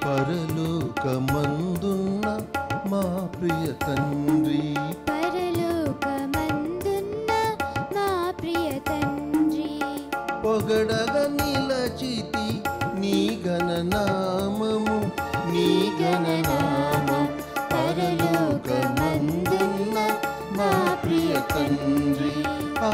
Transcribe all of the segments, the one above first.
పరలోకమందున్న మా ప్రియ తండ్రి పరలోకమందున్న మా ప్రియ తండ్రి పొగడగ నిలచితి నీ గణనామము నీ గణనామం పరలోకమందున్న మా ప్రియ తండ్రి ఆ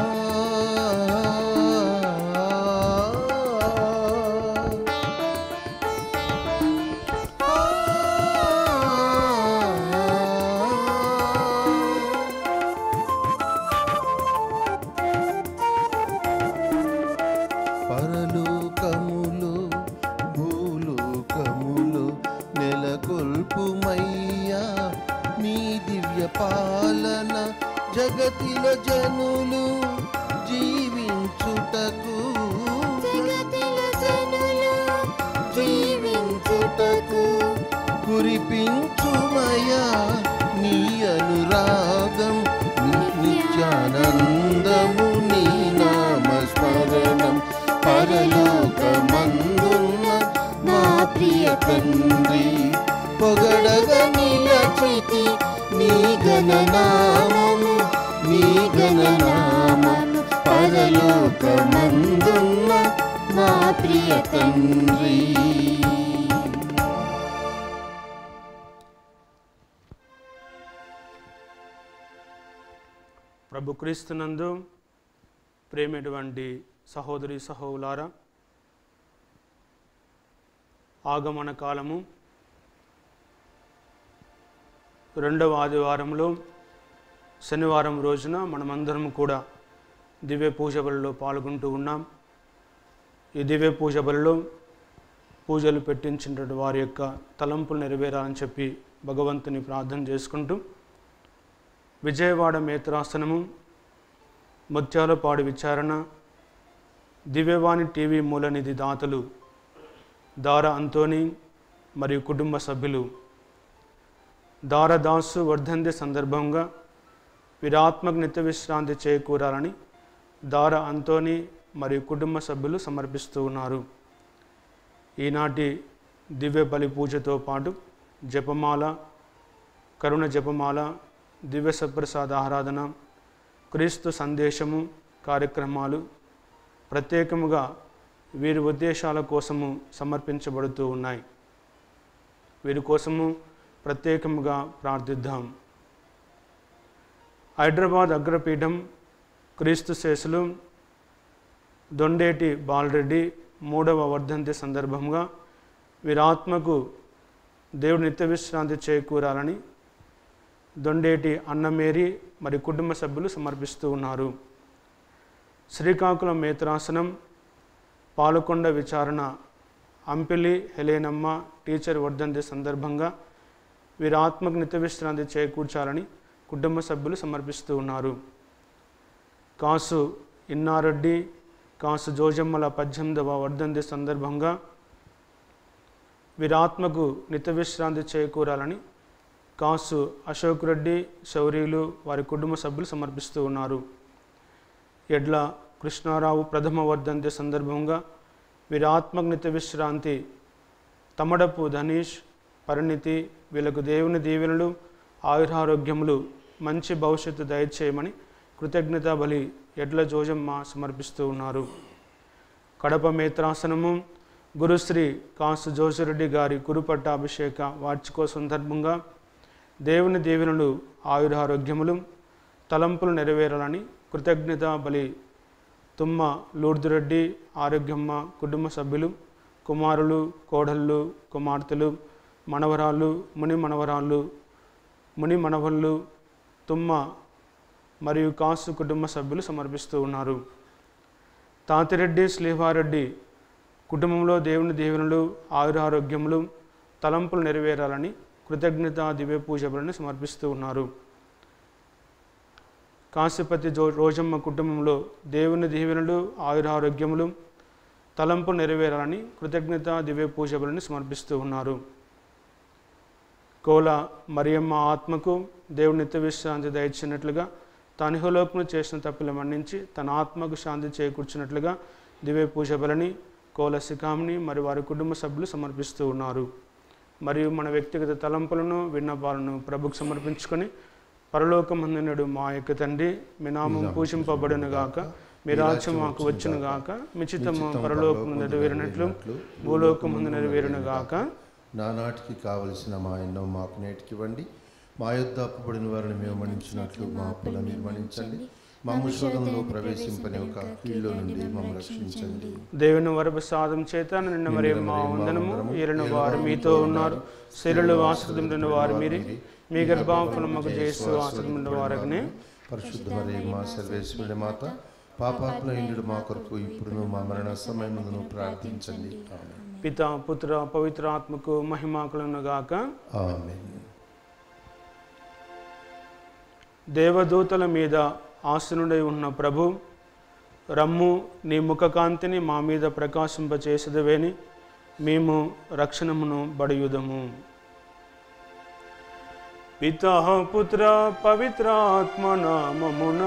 పరలోకములో భూలోకములో నెలకొల్పుమయ్యా నీ దివ్య పాలన జగతిలో జనులు జీవించుటకు జగతిలో జనులు జీవించుటకు కురిపించుమయా నీ అనురాగం ని- నిత్యానందము నీ నామస్మరణం పరలోకమందున్న మా ప్రియ తండ్రి పొగడగ నిలచితి నీ గణనామము నీ గణనామము పరలోకమందున్న మా ప్రియ తండ్రి ప్రభు క్రీస్తునందు ప్రేమటువంటి సహోదరి సహోలారా ఆగమన కాలము రెండవ ఆదివారంలో శనివారం రోజున మనమందరం కూడా దివ్య పూజ బలిలో పాల్గొంటూ ఉన్నాం ఈ దివ్య పూజ బలిలో పూజలు పెట్టించిన వారి యొక్క తలంపులు నెరవేరాలని చెప్పి భగవంతుని ప్రార్థన చేసుకుంటూ విజయవాడ మేత్రాసనము ముత్యాలపాడు విచారణ దివ్యవాణి టీవీ మూలనిధి దాతలు దార అంతోని మరియు కుటుంబ సభ్యులు దారదాసు వర్ధంతి సందర్భంగా విరాత్మక నిత్య విశ్రాంతి చేకూరాలని దార అంతోని మరియు కుటుంబ సభ్యులు సమర్పిస్తూ ఉన్నారు ఈనాటి దివ్య బలి పూజతో పాటు జపమాల కరుణ జపమాల దివ్య సప్రసాద ఆరాధన క్రీస్తు సందేశము కార్యక్రమాలు ప్రత్యేకముగా వీరి ఉద్దేశాల కోసము సమర్పించబడుతూ ఉన్నాయి వీరి కోసము ప్రత్యేకముగా ప్రార్థిద్దాం హైదరాబాద్ అగ్రపీఠం క్రీస్తు శేషులు దొండేటి బాలరెడ్డి మూడవ వర్ధంతి సందర్భంగా వీరాత్మకు దేవుడి నిత్య విశ్రాంతి చేకూరాలని దొండేటి అన్నమేరి మరి కుటుంబ సభ్యులు సమర్పిస్తూ ఉన్నారు శ్రీకాకుళం మేత్రాసనం పాలకొండ విచారణ అంపిలి హెలేనమ్మ టీచర్ వర్ధంతి సందర్భంగా వీరి ఆత్మకు నిత్య విశ్రాంతి చేకూర్చాలని కుటుంబ సభ్యులు సమర్పిస్తూ ఉన్నారు కాసు ఇన్నారెడ్డి కాసు జోజమ్మల పద్దెనిమిదవ వర్ధంతి సందర్భంగా వీరాత్మకు నిత్య విశ్రాంతి చేకూరాలని కాసు అశోక్ రెడ్డి శౌరీలు వారి కుటుంబ సభ్యులు సమర్పిస్తూ ఉన్నారు ఎడ్ల కృష్ణారావు ప్రథమ వర్ధంతి సందర్భంగా వీరి ఆత్మకు నిత్య విశ్రాంతి తమడపు ధనీష్ పరిణితి వీళ్ళకు దేవుని దీవెనలు ఆయురారోగ్యములు మంచి భవిష్యత్తు దయచేయమని కృతజ్ఞతా బలి ఎడ్ల జోజమ్మ సమర్పిస్తూ ఉన్నారు కడప మేత్రాసనము గురుశ్రీ కాసు జోసిరెడ్డి గారి గురుపట్టాభిషేక వార్షికో సందర్భంగా దేవుని దీవెనలు ఆయురారోగ్యములు తలంపులు నెరవేరాలని కృతజ్ఞత బలి తుమ్మ లూర్దురెడ్డి ఆరోగ్యమ్మ కుటుంబ సభ్యులు కుమారులు కోడళ్ళు కుమార్తెలు మనవరాళ్ళు ముని మనవరాళ్ళు ముని మనవళ్ళు తుమ్మ మరియు కాసు కుటుంబ సభ్యులు సమర్పిస్తూ ఉన్నారు తాతిరెడ్డి శ్రీవారెడ్డి కుటుంబంలో దేవుని దీవెనలు ఆయురారోగ్యములు తలంపులు నెరవేరాలని కృతజ్ఞత దివ్య పూజలను సమర్పిస్తూ ఉన్నారు కాశీపతి జో రోజమ్మ కుటుంబంలో దేవుని దీవెనలు ఆయురారోగ్యములు తలంపు నెరవేరాలని కృతజ్ఞత దివ్య పూజలను సమర్పిస్తూ ఉన్నారు కోల మరియమ్మ ఆత్మకు దేవుని నిత్య విశ్రాంతి దయచినట్లుగా తాను ఇహలోకమును చేసిన తప్పులు మన్నించి తన ఆత్మకు శాంతి చేకూర్చినట్లుగా దివ్య పూజ బలని కోల శిఖామిని మరి వారి కుటుంబ సభ్యులు సమర్పిస్తూ ఉన్నారు మరియు మన వ్యక్తిగత తలంపులను విన్నపాలను ప్రభుకు సమర్పించుకొని పరలోకమందునుడు మా యొక్క తండ్రి మీ నామం పూజింపబడును గాక మీ రాజ్యం మాకు వచ్చును గాక మీ చిత్తము పరలోకము నెరవేరినట్లు భూలోకముందు నెరవేరును గాక నానాటికి కావలసిన మా ఎన్నో మాకు నేటికివ్వండి మా యొద్ద అప్పుబడిన వారిని మేము మన్నించినట్లు మా అప్పులను మీరు మన్నించండి మా ముశోధంలో ప్రవేశింపని ఒక కీళ్ళలో నుండి మమ్మల్ని రక్షించండి దేవుని వరప్రసాదం చేత నిన్న మరి మా వందనము ఏలిన వారు మీతో ఉన్నారు శరీరులు ఆశ్రదించిన వారు మీరే మీ గర్భాఫలముకు చేస్తూ ఆశ్రదించిన వారని పరిశుద్ధ మరి మా సర్వేశ్వరుడి మాత పాపాత్మ ఇండు మా కొరకు ఇప్పుడు మా మరణ సమయమును ప్రార్థించండి ఆమేన్. పిత పుత్ర పవిత్ర ఆత్మకు మహిమాకులను గాక ఆమేన్ దేవదూతల మీద ఆసనుడై ఉన్న ప్రభు రమ్ము నీ ముఖకాంతిని మా మీద ప్రకాశింపచేసదవేని మేము రక్షణమును బడియుదము పితా పుత్ర పవిత్ర ఆత్మ నామమున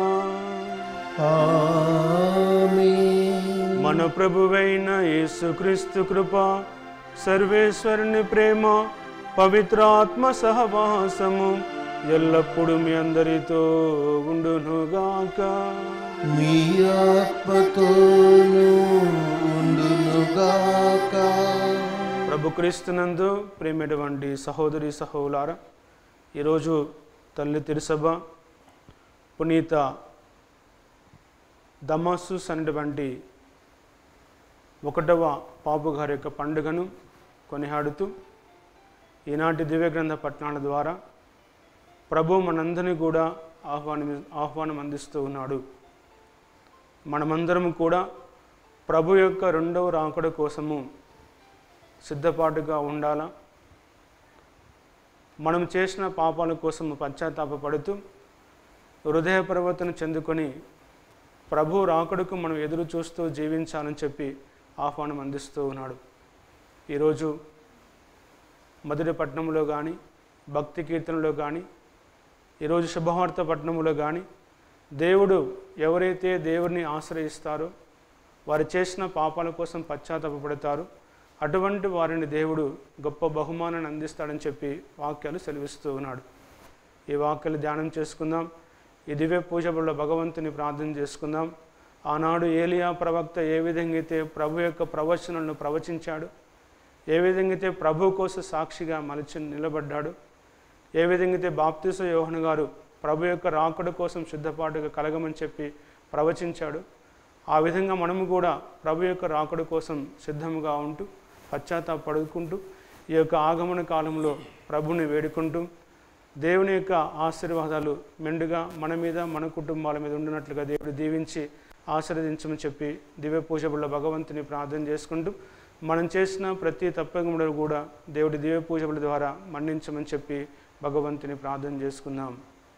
ఆమేన్ మన ప్రభువైన యేసుక్రీస్తు కృప సర్వేశ్వరుని ప్రేమ పవిత్ర ఆత్మ సహవాసము ఎల్లప్పుడూ మీ అందరితో ఉండునుగాక మీ ఆత్మతోను ఉండునుగాక ప్రభు క్రీస్తునందు ప్రేమటువంటి సహోదరి సహోలారా ఈరోజు తల్లి తిరుసభ పునీత దమాసుస్ అనేటువంటి ఒకటవ పాపు గారి యొక్క పండుగను కొనియాడుతూ ఈనాటి దివ్యగ్రంథ పట్టణాల ద్వారా ప్రభు మనందరినీ కూడా ఆహ్వానం ఆహ్వానం అందిస్తూ ఉన్నాడు మనమందరం కూడా ప్రభు యొక్క రెండవ రాకడ కోసము సిద్ధపాటుగా ఉండాలా మనం చేసిన పాపాల కోసం పశ్చాత్తాపపడుతూ హృదయ పర్వతను చెందుకొని ప్రభు రాకడకు మనం ఎదురు చూస్తూ జీవించాలని చెప్పి ఆహ్వానం అందిస్తూ ఉన్నాడు ఈరోజు మొదటి పట్టణంలో కానీ భక్తి కీర్తనలో కానీ ఈరోజు శుభవార్త పట్టణంలో కానీ దేవుడు ఎవరైతే దేవుడిని ఆశ్రయిస్తారో వారు చేసిన పాపాల కోసం పశ్చాత్తాపడతారు అటువంటి వారిని దేవుడు గొప్ప బహుమానాన్ని అందిస్తాడని చెప్పి వాక్యాలు సెలవిస్తూ ఉన్నాడు ఈ వాక్యాలు ధ్యానం చేసుకుందాం ఈ దివ్య పూజబుల భగవంతుని ప్రార్థన చేసుకుందాం ఆనాడు ఏలియా ప్రవక్త ఏ విధంగా అయితే ప్రభు యొక్క ప్రవచనలను ప్రవచించాడు ఏ విధంగా అయితే ప్రభు కోసం సాక్షిగా మలిచి నిలబడ్డాడు ఏ విధంగా అయితే బాప్తిస యోహన్ గారు ప్రభు యొక్క రాకడ కోసం సిద్ధపాటుగా కలగమని చెప్పి ప్రవచించాడు ఆ విధంగా మనము కూడా ప్రభు యొక్క రాకడ కోసం సిద్ధముగా ఉంటూ పశ్చాత్తాపడుకుంటూ ఈ యొక్క ఆగమన కాలంలో ప్రభుని వేడుకుంటూ దేవుని యొక్క ఆశీర్వాదాలు మెండుగా మన మీద మన కుటుంబాల మీద ఉండినట్లుగా దేవుడు దీవించి ఆశీర్వదించమని చెప్పి దివ్య పూజబుల భగవంతుని ప్రార్థన చేసుకుంటూ మనం చేసిన ప్రతి తప్పగముడు కూడా దేవుడి దివ్య పూజబుల ద్వారా మన్నించమని చెప్పి భగవంతుని ప్రార్థన చేసుకుందాం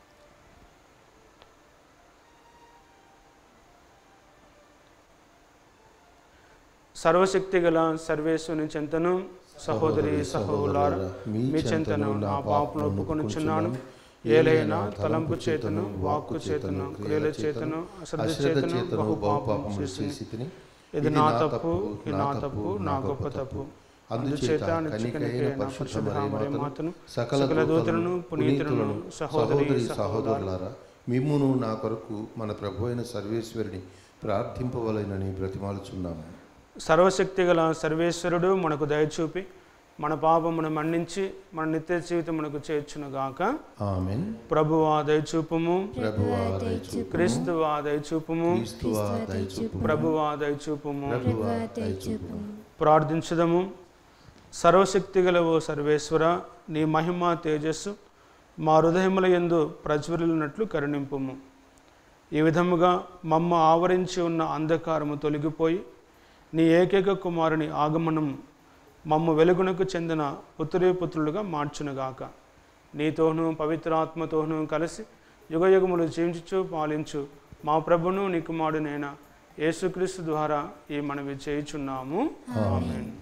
సర్వశక్తి గల సర్వేశ్వరుని చెంతను సహోదరి సహోలార మీ చెంతను నా పాపను ఒప్పుకొనుచున్నాను ఏలైనా తలంపు చేతను వాక్కు చేతను క్రియల చేతను అశ్రద్ధ చేతను బహు పాపం చేసింది ఇది నా తప్పు ఇది నా తప్పు నా గొప్ప తప్పు అందుచేత నిత్యకనికైన పరిశుద్ధ మరియ మాతను సకల దూతలను పునీతులను సహోదరి సహోదరులారా మిమ్మును నా కొరకు మన ప్రభు అయిన సర్వేశ్వరుని ప్రార్థింపవలెనని బ్రతిమాలుచున్నాము సర్వశక్తి గల సర్వేశ్వరుడు మనకు దయచూపి మన పాపమును మన్నించి మన నిత్య జీవితం మనకు చేర్చునుగాక ఆమెన్ ప్రభువా దయచూపుము ప్రభువా దయచూపు క్రీస్తువా దయచూపుము క్రీస్తువా దయచూపు ప్రభువా దయచూపుము ప్రభువా దయచూపు ప్రార్థించుదము సర్వశక్తి గల ఓ సర్వేశ్వర నీ మహిమ తేజస్సు మా హృదయముల యందు ప్రజ్వలినట్లు కరుణింపుము ఈ విధముగా మమ్మ ఆవరించి ఉన్న అంధకారము తొలగిపోయి నీ ఏకైక కుమారుని ఆగమనం మమ్మ వెలుగునకు చెందిన పుత్రే పుత్రులుగా మార్చునుగాక నీతోనూ పవిత్రాత్మతోనూ కలిసి యుగయుగములు జీవించుచు పాలించు మా ప్రభును నీ కుమారుడైన యేసుక్రీస్తు ద్వారా ఈ మనవి చేయుచున్నాము ఆమేన్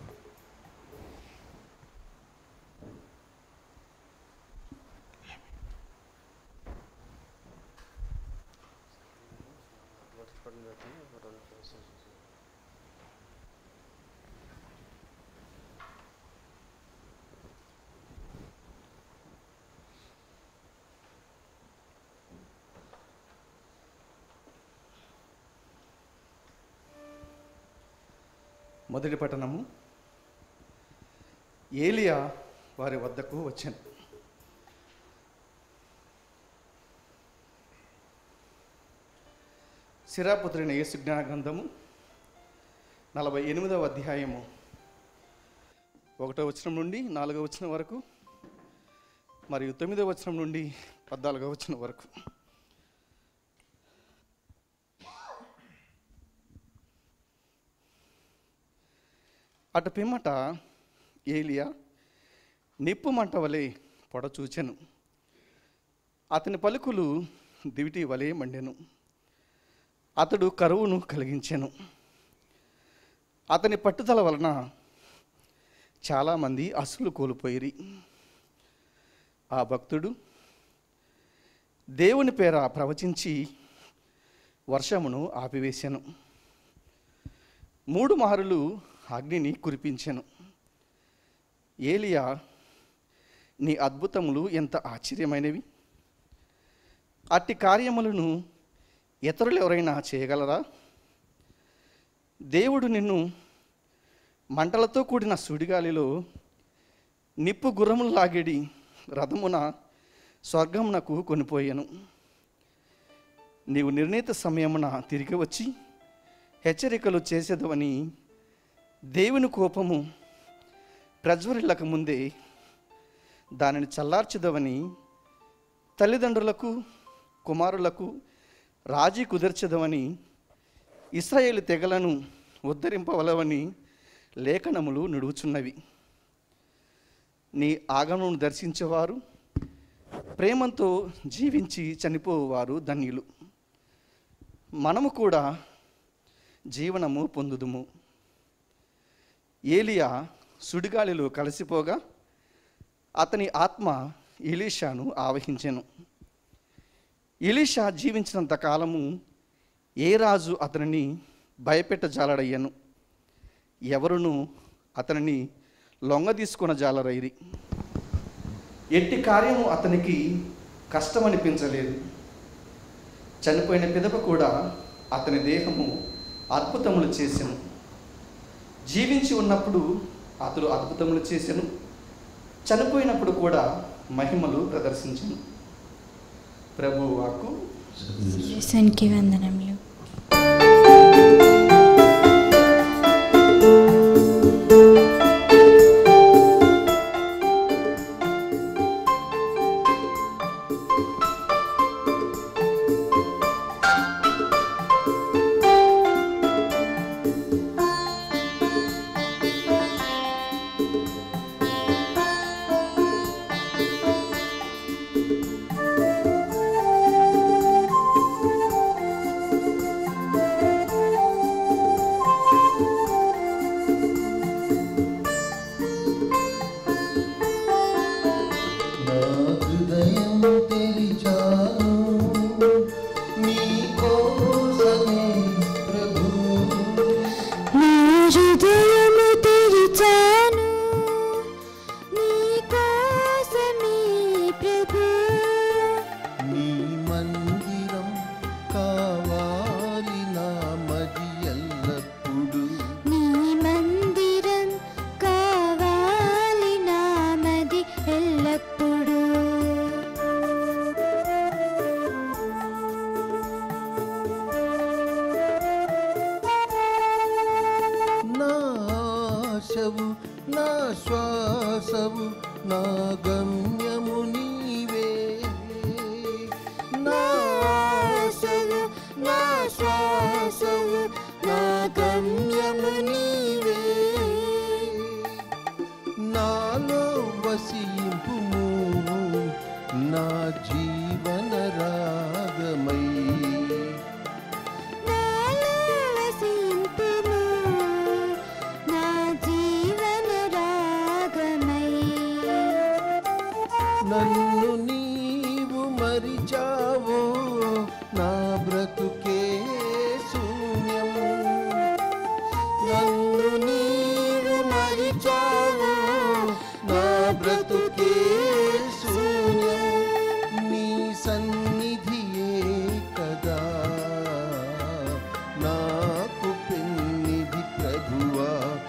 మొదటి పట్టణము ఏలియా వారి వద్దకు వచ్చాను సిరాపుత్రిన యేసు జ్ఞాన గ్రంథము నలభై ఎనిమిదవ అధ్యాయము ఒకటో వచనం నుండి నాలుగో వచనం వరకు మరియు తొమ్మిదవ వచనం నుండి పద్నాలుగో వచనం వరకు అటు పిమ్మట ఏలియా నిప్పు మంట వలె పొడ చూచెను అతని పలుకులు దివిటి వలె మండెను అతడు కరువును కలిగించెను అతని పట్టుదల వలన చాలామంది అసలు కోల్పోయిరి ఆ భక్తుడు దేవుని పేర ప్రవచించి వర్షమును ఆపివేశాను మూడు మారులు అగ్నిని కురిపించెను ఏలియా నీ అద్భుతములు ఎంత ఆశ్చర్యమైనవి అట్టి కార్యములను ఇతరులు ఎవరైనా చేయగలరా దేవుడు నిన్ను మంటలతో కూడిన సుడిగాలిలో నిప్పు గుర్రములు లాగేడి రథమున స్వర్గమునకు కొనిపోయాను నీవు నిర్ణీత సమయమున తిరిగి వచ్చి హెచ్చరికలు చేసేదవని దేవుని కోపము ప్రజ్వరిల్లక ముందే దానిని చల్లార్చదవని తల్లిదండ్రులకు కుమారులకు రాజీ కుదర్చదవని ఇస్రాయేలు తెగలను ఉద్ధరింపవలవని లేఖనములు నిడుచున్నవి నీ ఆగమను దర్శించేవారు ప్రేమంతో జీవించి చనిపోవారు ధన్యులు మనము కూడా జీవనము పొందుదుము ఏలియా సుడిగాలిలో కలిసిపోగా అతని ఆత్మ ఎలీషాను ఆవహించెను ఎలీషా జీవించినంత కాలము ఏ రాజు అతనిని భయపెట్టజాలడయ్యను ఎవరును అతనిని లొంగ తీసుకున్న జాలరైరి ఎట్టి కార్యము అతనికి కష్టమనిపించలేదు చనిపోయిన పిదప కూడా అతని దేహము అద్భుతములు చేసెను జీవించి ఉన్నప్పుడు అతడు అద్భుతములు చేసెను చనిపోయినప్పుడు కూడా మహిమలు ప్రదర్శించను ప్రభు వాక్కు యేసునికి వందనములు నా హృదయం తెరిచాను నీ కోసమే ప్రభు నా హృదయము తెరిచాను నీ కోసమే ప్రభు నీ మందిరం కావాలి నా మది ఎల్లప్పుడు నీ మందిరం కావాలి నామది ఎల్లప్పుడూ నా ఆశవు నా శ్వాసవు నా గమ్యము నీవే నా ఆశవు నా శ్వాసవు నా గమ్యము నీవే నాలో వసింపుము నా జీవన రాగమై నాలో వసింపుము నా జీవన రాగమై నన్ను నీవు మరిచావో నా బ్రతుకే శూన్యం నన్ను నీవు మరిచావో నా బ్రతుకే శూన్యం నీ సన్నిధియే కదా నాకు పెన్నిధి ప్రభువా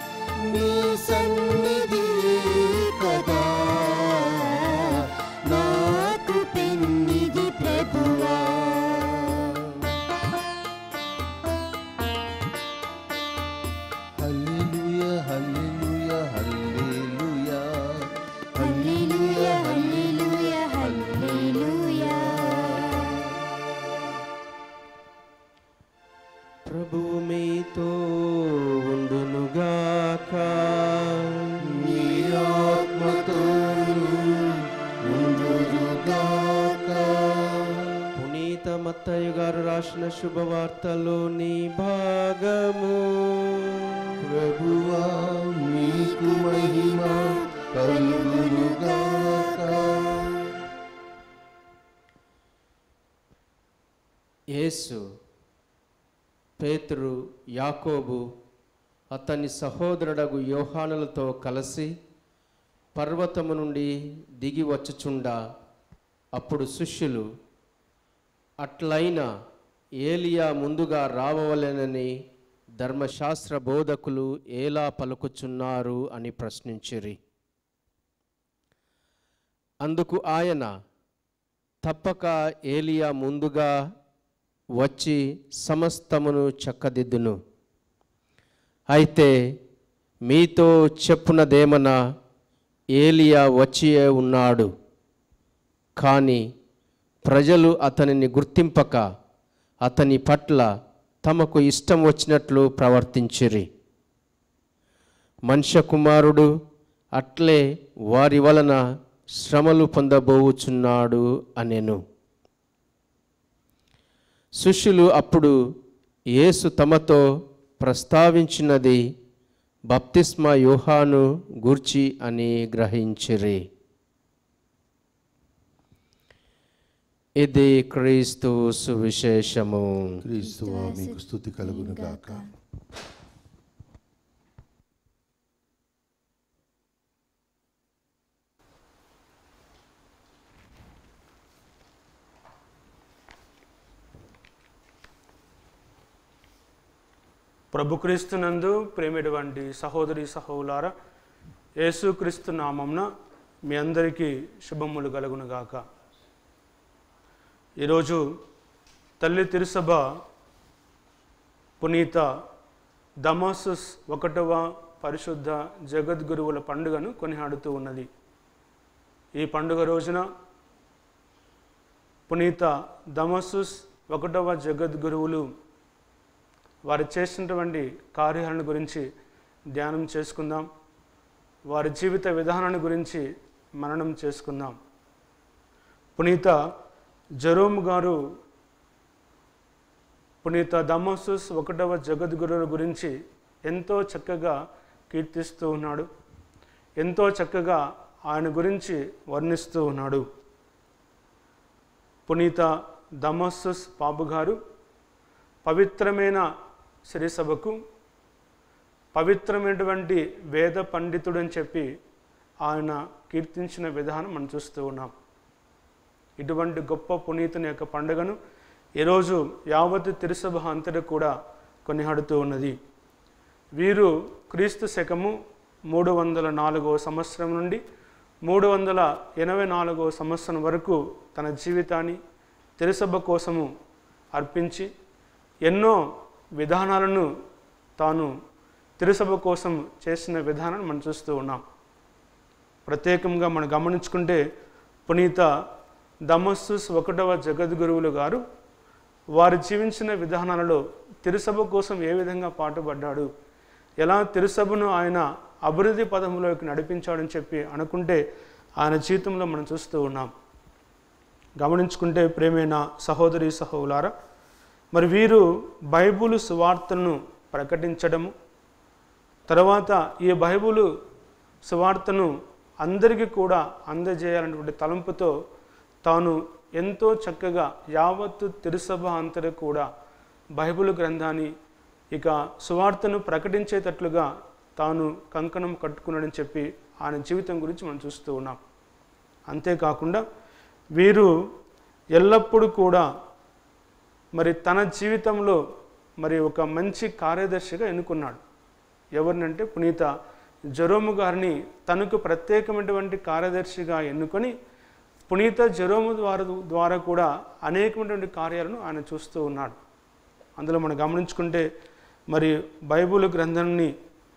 రాసిన శుభవార్తలోని భాగము ప్రభువా నీకు మహిమ కలుగునుగాక యేసు పేతురు యాకోబు అతని సహోదరుడగు యోహానులతో కలిసి పర్వతము నుండి దిగి వచ్చుచుండా అప్పుడు శిష్యులు అట్లయిన ఏలియా ముందుగా రావవలెనని ధర్మశాస్త్ర బోధకులు ఎలా పలుకుచున్నారు అని ప్రశ్నించిరి అందుకు ఆయన తప్పక ఏలియా ముందుగా వచ్చి సమస్తమును చక్కదిద్దును అయితే మీతో చెప్పునదేమన ఏలియా వచ్చియే ఉన్నాడు కానీ ప్రజలు అతనిని గుర్తింపక అతని పట్ల తమకు ఇష్టం వచ్చినట్లు ప్రవర్తించిరి మనుష్య కుమారుడు అట్లే వారి వలన శ్రమలు పొందబోవుచున్నాడు అనెను శిష్యులు అప్పుడు యేసు తమతో ప్రస్తావించినది బప్తిస్మా యోహాను గూర్చి అని గ్రహించిరి ఇది క్రీస్తు సువిశేషము క్రీస్తువా మీకు స్థుతి కలుగునుగాక ప్రభుక్రీస్తునందు ప్రేమిటువంటి సహోదరి సహోలారా యేసుక్రీస్తు నామంన మీ అందరికీ శుభములు కలుగునుగాక ఈరోజు తల్లి తిరుసభ పునీత దమాసస్ ఒకటవ పరిశుద్ధ జగద్గురువుల పండుగను కొనియాడుతూ ఉన్నది ఈ పండుగ రోజున పునీత దమసుస్ ఒకటవ జగద్గురువులు వారు చేసినటువంటి కార్యాలను గురించి ధ్యానం చేసుకుందాం వారి జీవిత విధానాన్ని గురించి మననం చేసుకుందాం పునీత జరోమ్ గారు పునీత దమోసస్ ఒకటవ జగద్గురువుల గురించి ఎంతో చక్కగా కీర్తిస్తూ ఉన్నాడు ఎంతో చక్కగా ఆయన గురించి వర్ణిస్తూ ఉన్నాడు పునీత దమోసస్ పాపు గారు పవిత్రమైన శ్రీసభకు పవిత్రమైనటువంటి వేద పండితుడు అని చెప్పి ఆయన కీర్తించిన విధానం మనం చూస్తూ ఉన్నాం ఇటువంటి గొప్ప పునీతుని యొక్క పండుగను ఈరోజు యావత్ తిరుసభ అంతటా కూడా కొనియాడుతూ ఉన్నది వీరు క్రీస్తు శకము మూడు వందల నాలుగవ సంవత్సరం నుండి మూడు వందల ఎనభై నాలుగవ సంవత్సరం వరకు తన జీవితాన్ని తిరుసభ కోసము అర్పించి ఎన్నో విధానాలను తాను తిరుసభ కోసం చేసిన విధానాన్ని మనం చూస్తూ ఉన్నాం ప్రత్యేకంగా మనం గమనించుకుంటే పునీత దమస్సుస్ ఒకటవ జగద్గురువులు గారు వారు జీవించిన విధానాలలో తిరుసభ కోసం ఏ విధంగా పాటుపడ్డాడు ఎలా తిరుసభను ఆయన అభివృద్ధి పదంలోకి నడిపించాడని చెప్పి అనుకుంటే ఆయన జీవితంలో మనం చూస్తూ ఉన్నాం గమనించుకుంటే ప్రేమైన సహోదరి సహోలారా మరి వీరు బైబుల్ సువార్తను ప్రకటించడము తర్వాత ఈ బైబుల్ సువార్తను అందరికీ కూడా అందజేయాలనేటువంటి తలంపుతో తాను ఎంతో చక్కగా యావత్తు తిరుసభ అంతటా కూడా బైబిల్ గ్రంథాన్ని ఇక సువార్తను ప్రకటించేటట్లుగా తాను కంకణం కట్టుకున్నాడని చెప్పి ఆయన జీవితం గురించి మనం చూస్తూ ఉన్నాం అంతేకాకుండా వీరు ఎల్లప్పుడూ కూడా మరి తన జీవితంలో మరి ఒక మంచి కార్యదర్శిగా ఎన్నుకున్నాడు ఎవరినంటే పునీత జరోము గారిని తనకు ప్రత్యేకమైనటువంటి కార్యదర్శిగా ఎన్నుకొని పునీత జరోము ద్వారా ద్వారా కూడా అనేకమైనటువంటి కార్యాలను ఆయన చూస్తూ ఉన్నాడు అందులో మనం గమనించుకుంటే మరి బైబుల్ గ్రంథాన్ని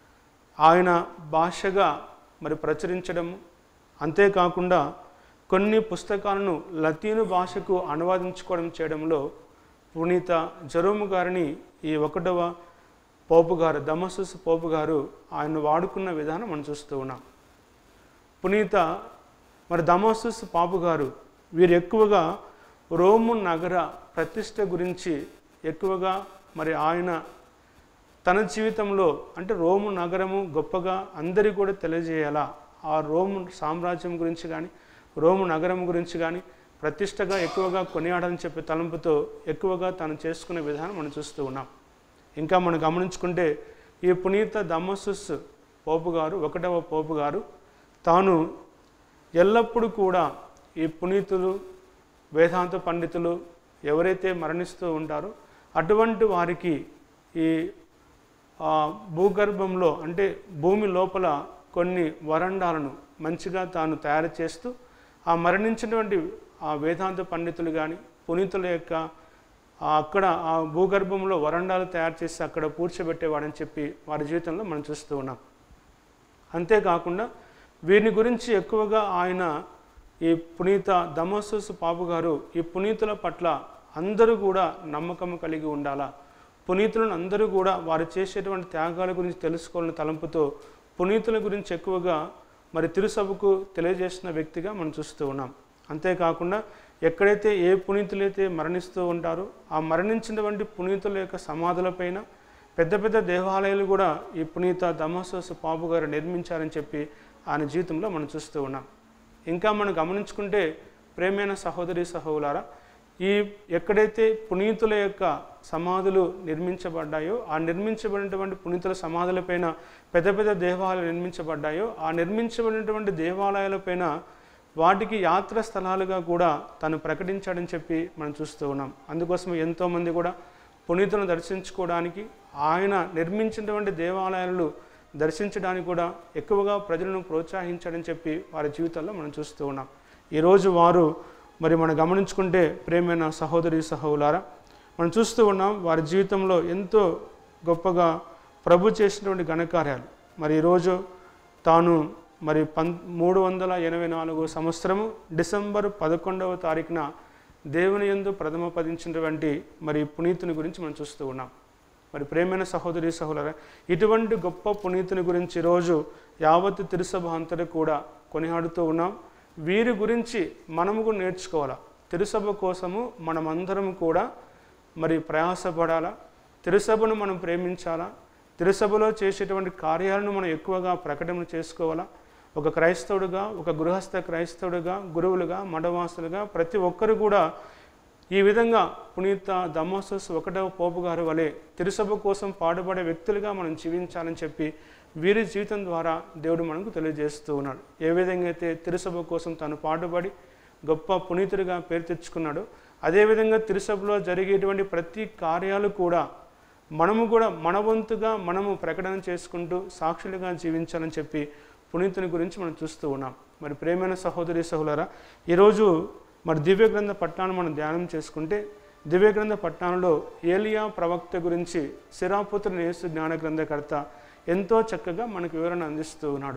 ఆయన భాషగా మరి ప్రచురించడము అంతేకాకుండా కొన్ని పుస్తకాలను లతీను భాషకు అనువాదించుకోవడం చేయడంలో పునీత జరోము గారిని ఈ ఒకటవ పోపు గారు దమసస్ పోపు గారు ఆయన వాడుకున్న విధానం మనం చూస్తూ ఉన్నాం పునీత మరి దమోసస్ పాపు గారు వీరు ఎక్కువగా రోము నగర ప్రతిష్ట గురించి ఎక్కువగా మరి ఆయన తన జీవితంలో అంటే రోము నగరము గొప్పగా అందరికీ కూడా తెలియజేయాలా ఆ రోము సామ్రాజ్యం గురించి కానీ రోము నగరం గురించి కానీ ప్రతిష్టగా ఎక్కువగా కొనియాడాలని చెప్పే తలంపుతో ఎక్కువగా తను చేసుకునే విధానం మనం చూస్తూ ఉన్నాం ఇంకా మనం గమనించుకుంటే ఈ పునీత దమసస్ పోపు గారు ఒకటవ పోపు గారు తాను ఎల్లప్పుడూ కూడా ఈ పునీతులు వేదాంత పండితులు ఎవరైతే మరణిస్తూ ఉంటారో అటువంటి వారికి ఈ ఆ, భూగర్భంలో అంటే భూమి లోపల కొన్ని వరండాలను మంచిగా తాను తయారు చేస్తూ ఆ మరణించినటువంటి ఆ వేదాంత పండితులు కానీ పునీతుల యొక్క ఆ అక్కడ ఆ భూగర్భంలో వరండాలు తయారు చేసి అక్కడ పూడ్చబెట్టేవాడని చెప్పి వారి జీవితంలో మనం చూస్తూ ఉన్నాం అంతేకాకుండా వీరిని గురించి ఎక్కువగా ఆయన ఈ పునీత దమోసస్ పాపు గారు ఈ పునీతుల పట్ల అందరూ కూడా నమ్మకం కలిగి ఉండాలా పునీతులను అందరూ కూడా వారు చేసేటువంటి త్యాగాల గురించి తెలుసుకోవాలని తలంపుతో పునీతుల గురించి ఎక్కువగా మరి తిరుసభకు తెలియజేసిన వ్యక్తిగా మనం చూస్తూ ఉన్నాం అంతేకాకుండా ఎక్కడైతే ఏ పునీతులైతే మరణిస్తూ ఉంటారో ఆ మరణించినటువంటి పునీతుల యొక్క సమాధులపైన పెద్ద పెద్ద దేవాలయాలు కూడా ఈ పునీత దమోసస్ పాపు గారు నిర్మించారని చెప్పి ఆయన జీవితంలో మనం చూస్తూ ఉన్నాం ఇంకా మనం గమనించుకుంటే ప్రేమైన సహోదరి సహోదరులారా ఈ ఎక్కడైతే పునీతుల యొక్క సమాధులు నిర్మించబడ్డాయో ఆ నిర్మించబడినటువంటి పునీతుల సమాధులపైన పెద్ద పెద్ద దేవాలయాలు నిర్మించబడ్డాయో ఆ నిర్మించబడినటువంటి దేవాలయాలపైన వాటికి యాత్ర స్థలాలుగా కూడా తను ప్రకటించాడని చెప్పి మనం చూస్తూ ఉన్నాం అందుకోసం ఎంతోమంది కూడా పునీతులను దర్శించుకోవడానికి ఆయన నిర్మించినటువంటి దేవాలయాలు దర్శించడానికి కూడా ఎక్కువగా ప్రజలను ప్రోత్సహించాడని చెప్పి వారి జీవితాల్లో మనం చూస్తూ ఉన్నాం ఈరోజు వారు మరి మనం గమనించుకుంటే ప్రేమైన సహోదరి సహోలారా మనం చూస్తూ ఉన్నాం వారి జీవితంలో ఎంతో గొప్పగా ప్రభు చేసినటువంటి ఘనకార్యాలు మరి ఈరోజు తాను మరి పం మూడు వందల ఎనభై నాలుగు సంవత్సరము డిసెంబర్ పదకొండవ తారీఖున దేవుని యందు ప్రథమ పదించినటువంటి మరి పునీతుని గురించి మనం చూస్తూ ఉన్నాం మరి ప్రేమైన సహోదరి సహోదర ఇటువంటి గొప్ప పునీతుని గురించి ఈరోజు యావత్ తిరుసభ అంతటా కూడా కొనియాడుతూ ఉన్నాం వీరి గురించి మనము కూడా నేర్చుకోవాలా తిరుసభ కోసము మనమందరం కూడా మరి ప్రయాసపడాలా తిరుసభను మనం ప్రేమించాలా తిరుసభలో చేసేటువంటి కార్యాలను మనం ఎక్కువగా ప్రకటన చేసుకోవాలా ఒక క్రైస్తవుడుగా ఒక గృహస్థ క్రైస్తవుడుగా గురువులుగా మఠవాసులుగా ప్రతి ఒక్కరు కూడా ఈ విధంగా పునీత దమోసస్ ఒకటవ పోపు గారు వలె తిరుసభ కోసం పాటుపడే వ్యక్తులుగా మనం జీవించాలని చెప్పి వీరి జీవితం ద్వారా దేవుడు మనకు తెలియజేస్తూ ఉన్నాడు ఏ విధంగా అయితే తిరుసభ కోసం తాను పాటుపడి గొప్ప పునీతుడిగా పేరు తెచ్చుకున్నాడు అదేవిధంగా తిరుసభలో జరిగేటువంటి ప్రతి కార్యాలు కూడా మనము కూడా మన వంతుగా మనము ప్రకటన చేసుకుంటూ సాక్షులుగా జీవించాలని చెప్పి పునీతుని గురించి మనం చూస్తూ ఉన్నాం మరి ప్రేమైన సహోదరి సహోదరా ఈరోజు మరి దివ్య గ్రంథ పట్టణాన్ని మనం ధ్యానం చేసుకుంటే దివ్య గ్రంథ పట్టణంలో ఏలియా ప్రవక్త గురించి సిరాపుత్ర నేసు జ్ఞాన గ్రంథకర్త ఎంతో చక్కగా మనకు వివరణ అందిస్తూ ఉన్నాడు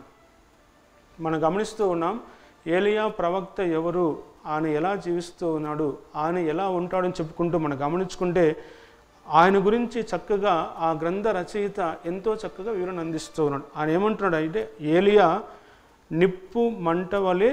మనం గమనిస్తూ ఉన్నాం ఏలియా ప్రవక్త ఎవరు ఆయన ఎలా జీవిస్తూ ఉన్నాడు ఆయన ఎలా ఉంటాడని చెప్పుకుంటూ మనం గమనించుకుంటే ఆయన గురించి చక్కగా ఆ గ్రంథ రచయిత ఎంతో చక్కగా వివరణ అందిస్తూ ఉన్నాడు ఆయన ఏమంటున్నాడు అంటే ఏలియా నిప్పు మంట వలె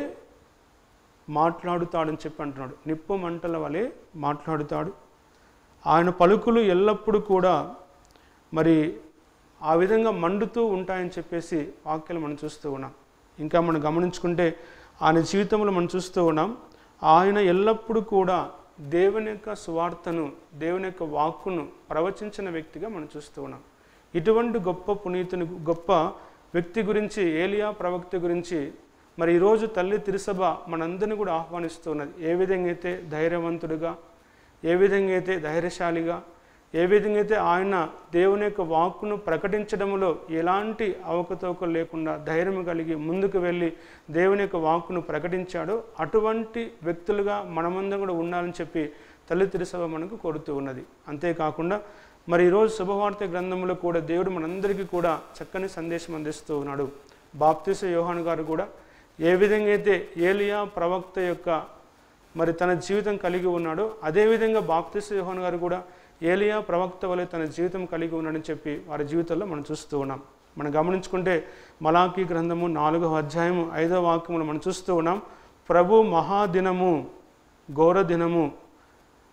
మాట్లాడుతాడని చెప్పి అంటున్నాడు నిప్పు మంటల వలె మాట్లాడుతాడు ఆయన పలుకులు ఎల్లప్పుడూ కూడా మరి ఆ విధంగా మండుతూ ఉంటాయని చెప్పేసి వాక్యాలు మనం చూస్తూ ఉన్నాం ఇంకా మనం గమనించుకుంటే ఆయన జీవితంలో మనం చూస్తూ ఉన్నాం ఆయన ఎల్లప్పుడూ కూడా దేవుని యొక్క సువార్తను దేవుని యొక్క వాక్కును ప్రవచించిన వ్యక్తిగా మనం చూస్తూ ఉన్నాం ఇటువంటి గొప్ప పునీతుని గొప్ప వ్యక్తి గురించి ఏలియా ప్రవక్త గురించి మరి ఈరోజు తల్లి తిరుసభ మనందరినీ కూడా ఆహ్వానిస్తున్నది ఏ విధంగా అయితే ధైర్యవంతుడిగా ఏ విధంగా అయితే ధైర్యశాలిగా ఏ విధంగా అయితే ఆయన దేవుని యొక్క వాక్కును ప్రకటించడంలో ఎలాంటి అవకతవకలు లేకుండా ధైర్యం కలిగి ముందుకు వెళ్ళి దేవుని యొక్క వాక్కును ప్రకటించాడో అటువంటి వ్యక్తులుగా మనమందరం కూడా ఉండాలని చెప్పి తల్లి తిరుసభ మనకు కోరుతూ ఉన్నది అంతేకాకుండా మరి ఈరోజు శుభవార్త గ్రంథంలో కూడా దేవుడు మనందరికీ కూడా చక్కని సందేశం అందిస్తూ ఉన్నాడు బాప్తిస యోహాను గారు కూడా ఏ విధంగా అయితే ఏలియా ప్రవక్త యొక్క మరి తన జీవితం కలిగి ఉన్నాడో అదేవిధంగా బాప్తిస యోహాను గారు కూడా ఏలియా ప్రవక్త వలె తన జీవితం కలిగి ఉన్నాడని చెప్పి వారి జీవితంలో మనం చూస్తూ ఉన్నాం మనం గమనించుకుంటే మలాఖీ గ్రంథము నాలుగవ అధ్యాయము ఐదవ వాక్యములు మనం చూస్తూ ఉన్నాం ప్రభు మహాదినము ఘోర దినము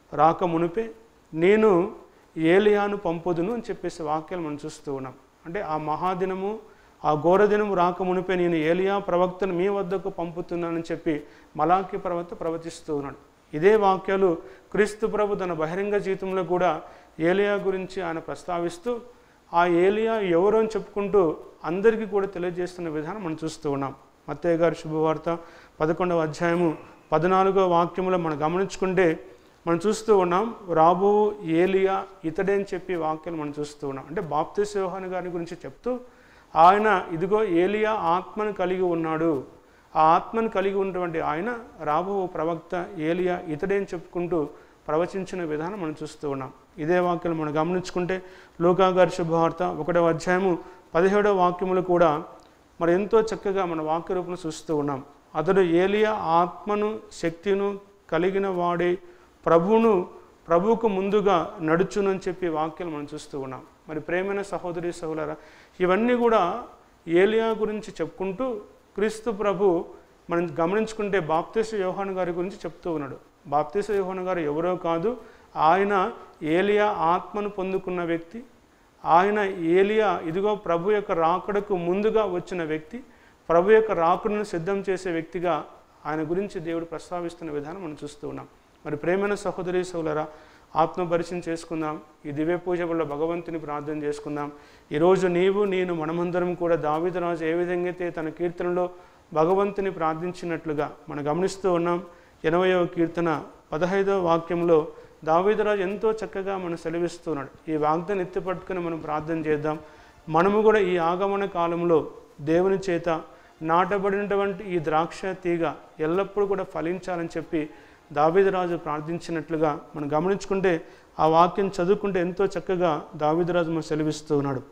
రాక మునిపే నేను ఏలియాను పంపుదును అని చెప్పేసి వాక్యాలు మనం చూస్తూ ఉన్నాం అంటే ఆ మహాదినము ఆ ఘోరదినము రాక మునిపే నేను ఏలియా ప్రవక్తను మీ వద్దకు పంపుతున్నానని చెప్పి మలాకి ప్రవక్త ప్రవచిస్తూ ఉన్నాడు ఇదే వాక్యాలు క్రీస్తు ప్రభు తన బహిరంగ జీవితంలో కూడా ఏలియా గురించి ఆయన ప్రస్తావిస్తూ ఆ ఏలియా ఎవరు అని చెప్పుకుంటూ అందరికీ కూడా తెలియజేస్తున్న విధానం మనం చూస్తూ ఉన్నాం మత్తయ్య గారి శుభవార్త పదకొండవ అధ్యాయము పద్నాలుగో వాక్యంలో మనం గమనించుకుంటే మనం చూస్తూ ఉన్నాం రాబో ఏలియా ఇతడే అని చెప్పి వాక్యాలు మనం చూస్తూ ఉన్నాం అంటే బాప్తిస్ యోహాను గారి గురించి చెప్తూ ఆయన ఇదిగో ఏలియా ఆత్మను కలిగి ఉన్నాడు ఆ ఆత్మను కలిగి ఉన్నటువంటి ఆయన రాబో ప్రవక్త ఏలియా ఇతడే అని చెప్పుకుంటూ ప్రవచించిన విధానం మనం చూస్తూ ఉన్నాం ఇదే వాక్యం మనం గమనించుకుంటే లోకా గారి శుభవార్త ఒకటవ అధ్యాయము పదిహేడవ వాక్యములు కూడా మరి ఎంతో చక్కగా మన వాక్య రూపంలో చూస్తూ ఉన్నాం అతడు ఏలియా ఆత్మను శక్తిను కలిగిన వాడే ప్రభువును ప్రభువుకు ముందుగా నడుచునని చెప్పి వాక్యాలు మనం చూస్తూ ఉన్నాం మరి ప్రేమైన సహోదరి సహోదర ఇవన్నీ కూడా ఏలియా గురించి చెప్పుకుంటూ క్రీస్తు ప్రభు మనం గమనించుకుంటే బాప్తీస యోహాను గారి గురించి చెప్తూ ఉన్నాడు బాప్తీస యోహాను గారు ఎవరో కాదు ఆయన ఏలియా ఆత్మను పొందుకున్న వ్యక్తి ఆయన ఏలియా ఇదిగో ప్రభు యొక్క రాకడకు ముందుగా వచ్చిన వ్యక్తి ప్రభు యొక్క రాకడను సిద్ధం చేసే వ్యక్తిగా ఆయన గురించి దేవుడు ప్రస్తావిస్తున్న విధానం మనం చూస్తూ ఉన్నాం మరి ప్రేమైన సహోదరి సోలరా ఆత్మ పరిచయం చేసుకుందాం ఈ దివ్య పూజ వల్ల భగవంతుని ప్రార్థన చేసుకుందాం ఈరోజు నీవు నేను మనమందరం కూడా దావిదరాజు ఏ విధంగా అయితే తన కీర్తనలో భగవంతుని ప్రార్థించినట్లుగా మనం గమనిస్తూ ఉన్నాం ఎనభైవ కీర్తన పదహైదవ వాక్యంలో దావీదరాజు ఎంతో చక్కగా మనం సెలవిస్తున్నాడు ఈ వాగ్దాన్ని ఎత్తిపట్టుకుని మనం ప్రార్థన చేద్దాం మనము కూడా ఈ ఆగమన కాలంలో దేవుని చేత నాటబడినటువంటి ఈ ద్రాక్ష తీగ ఎల్లప్పుడూ కూడా ఫలించాలని చెప్పి దావీదరాజు ప్రార్థించినట్లుగా మనం గమనించుకుంటే ఆ వాక్యం చదువుకుంటే ఎంతో చక్కగా దావీదరాజు మనం సెలవిస్తూ ఉన్నాడు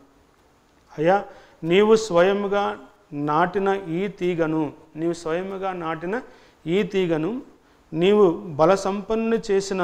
అయ్యా నీవు స్వయముగా నాటిన ఈ తీగను నీవు స్వయముగా నాటిన ఈ తీగను నీవు బల సంపన్ను చేసిన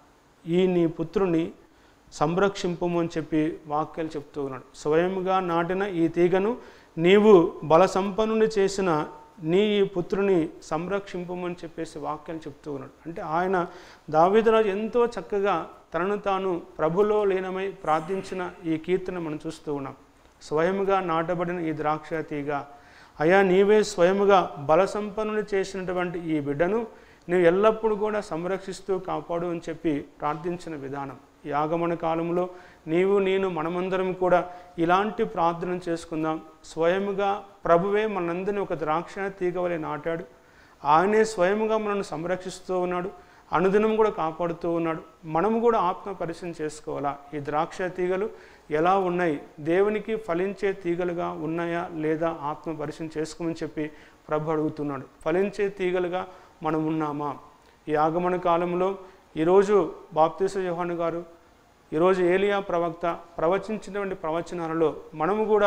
ఈ నీ పుత్రుని సంరక్షింపము అని చెప్పి వాక్యాలు చెప్తూ ఉన్నాడు స్వయంగా నాటిన ఈ తీగను నీవు బల సంపన్నుని చేసిన నీ ఈ పుత్రుని సంరక్షింపమని చెప్పేసి వాక్యాలు చెప్తూ ఉన్నాడు అంటే ఆయన దావీదరాజు ఎంతో చక్కగా తనను తాను ప్రభులో లీనమై ప్రార్థించిన ఈ కీర్తన మనం చూస్తూ ఉన్నాం స్వయముగా నాటబడిన ఈ ద్రాక్ష తీగ అయా నీవే స్వయముగా బలసంపన్నులు చేసినటువంటి ఈ బిడ్డను నువ్వు ఎల్లప్పుడూ కూడా సంరక్షిస్తూ కాపాడు అని చెప్పి ప్రార్థించిన విధానం ఈ ఆగమన కాలంలో నీవు నేను మనమందరం కూడా ఇలాంటి ప్రార్థన చేసుకుందాం స్వయముగా ప్రభువే మనందరినీ ఒక ద్రాక్ష తీగవలే నాటాడు ఆయనే స్వయముగా మనల్ని సంరక్షిస్తూ ఉన్నాడు అనుదినం కూడా కాపాడుతూ ఉన్నాడు మనము కూడా ఆత్మ పరిశీలన చేసుకోవాలా ఈ ద్రాక్ష తీగలు ఎలా ఉన్నాయి దేవునికి ఫలించే తీగలుగా ఉన్నాయా లేదా ఆత్మ పరిశీలన చేసుకోమని చెప్పి ప్రభు అడుగుతున్నాడు ఫలించే తీగలుగా మనం ఉన్నామా ఈ ఆగమన కాలంలో ఈరోజు బాప్తీస యోహాను గారు ఈరోజు ఏలియా ప్రవక్త ప్రవచించినటువంటి ప్రవచనాలలో మనము కూడా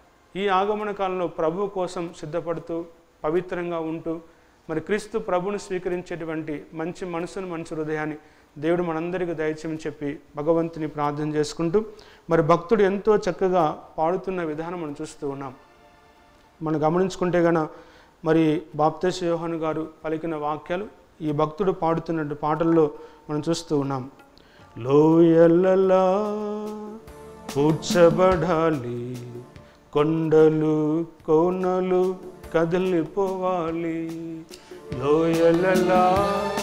ఈ ఆగమన కాలంలో ప్రభు కోసం సిద్ధపడుతూ పవిత్రంగా ఉంటూ మరి క్రీస్తు ప్రభుని స్వీకరించేటువంటి మంచి మనసును మంచి హృదయాన్ని దేవుడు మనందరికీ దయచేయమని చెప్పి భగవంతుని ప్రార్థన చేసుకుంటూ మరి భక్తుడు ఎంతో చక్కగా పాడుతున్న విధానం మనం చూస్తూ ఉన్నాం మనం గమనించుకుంటే గన మరి బాప్తేశ యోహాను గారు పలికిన వాక్యాలు ఈ భక్తుడు పాడుతున్న పాటల్లో మనం చూస్తూ ఉన్నాం లోయలలా కూర్చబడాలి కొండలు కోనలు కదిలిపోవాలి లోయలలా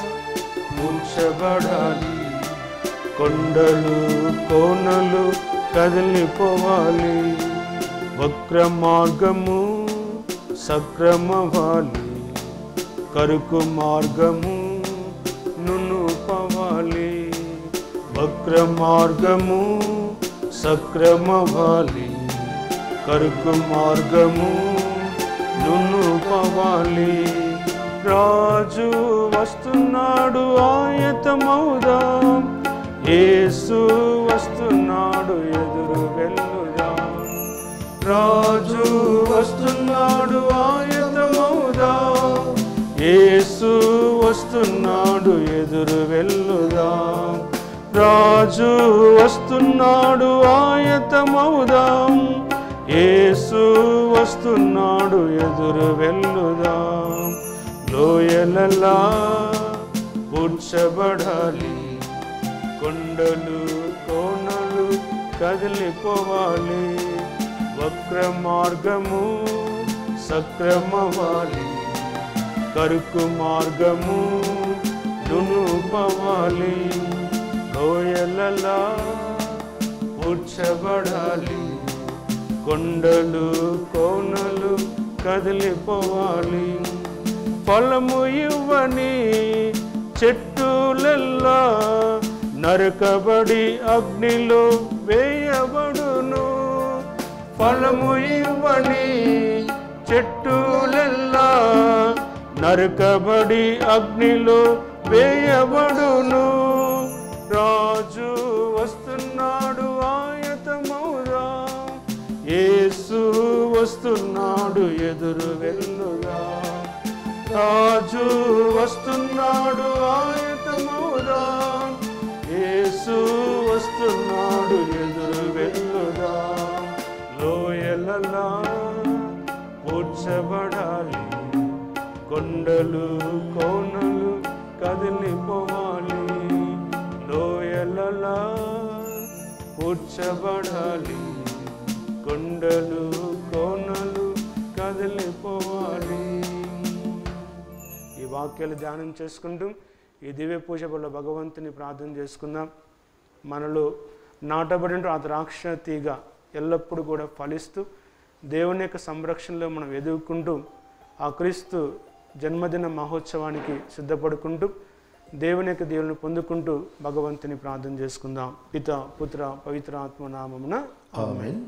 కూర్చబడాలి కొండలు కోనలు కదిలిపోవాలి వక్ర మార్గము సక్రమవాలి కరుకు మార్గము నును పవాలి వక్ర మార్గము సక్రమవాలి కరుకు మార్గము నును పవాలి రాజు వస్తున్నాడు ఆయతమౌదాం యేసు వస్తున్నాడు ఎదురు వెళ్ళుదాం రాజు వస్తున్నాడు ఆయతమౌదా యేసు వస్తున్నాడు ఎదురు వెళ్ళుదాం రాజు వస్తున్నాడు ఆయతమౌదాం యేసు వస్తున్నాడు ఎదురు వెళ్ళుదాం లోయలలా కూర్చబడాలి కొండలు కోనలు కదిలిపోవాలి వక్ర మార్గము సక్రమవాలి కరుకు మార్గము దునుపవాలి లోయలలా ఉడ్చబడాలి కొండలు కోనలు కదిలిపోవాలి ఫలము ఇవ్వని చెట్టులెల్లా నరకబడి అగ్నిలో వేయబడును ఫలము ఇవ్వని చెట్టులెల్లా నరకబడి అగ్నిలో వేయబడును రాజు వస్తున్నాడు ఆయతమౌరా యేసు వస్తున్నాడు ఎదురు వెళ్ళుగా రాజు వస్తున్నాడు ఆయతమౌరా యేసు వస్తున్నాడు ఎదురు వెళ్ళుగా లోయలలా పూడ్చబడాలి కొండలు కోనలు కదిలిపోవాలి లోయలలా పూడ్చబడాలి కొండలు కోనలు కదిలిపోవాలి ఈ వాక్యాలు ధ్యానం చేసుకుంటూ ఈ దివ్య పూజ వల్ల భగవంతుని ప్రార్థన చేసుకుందాం మనలో నాటబడిన ఆ ద్రాక్ష తీగ ఎల్లప్పుడూ కూడా ఫలిస్తూ దేవుని యొక్క సంరక్షణలో మనం ఎదుర్కొంటూ ఆ క్రీస్తు జన్మదిన మహోత్సవానికి సిద్ధపడుకుంటూ దేవుని యొక్క దేవుని పొందుకుంటూ భగవంతుని ప్రార్థన చేసుకుందాం పిత పుత్ర పవిత్ర ఆత్మ నామమున ఆమెన్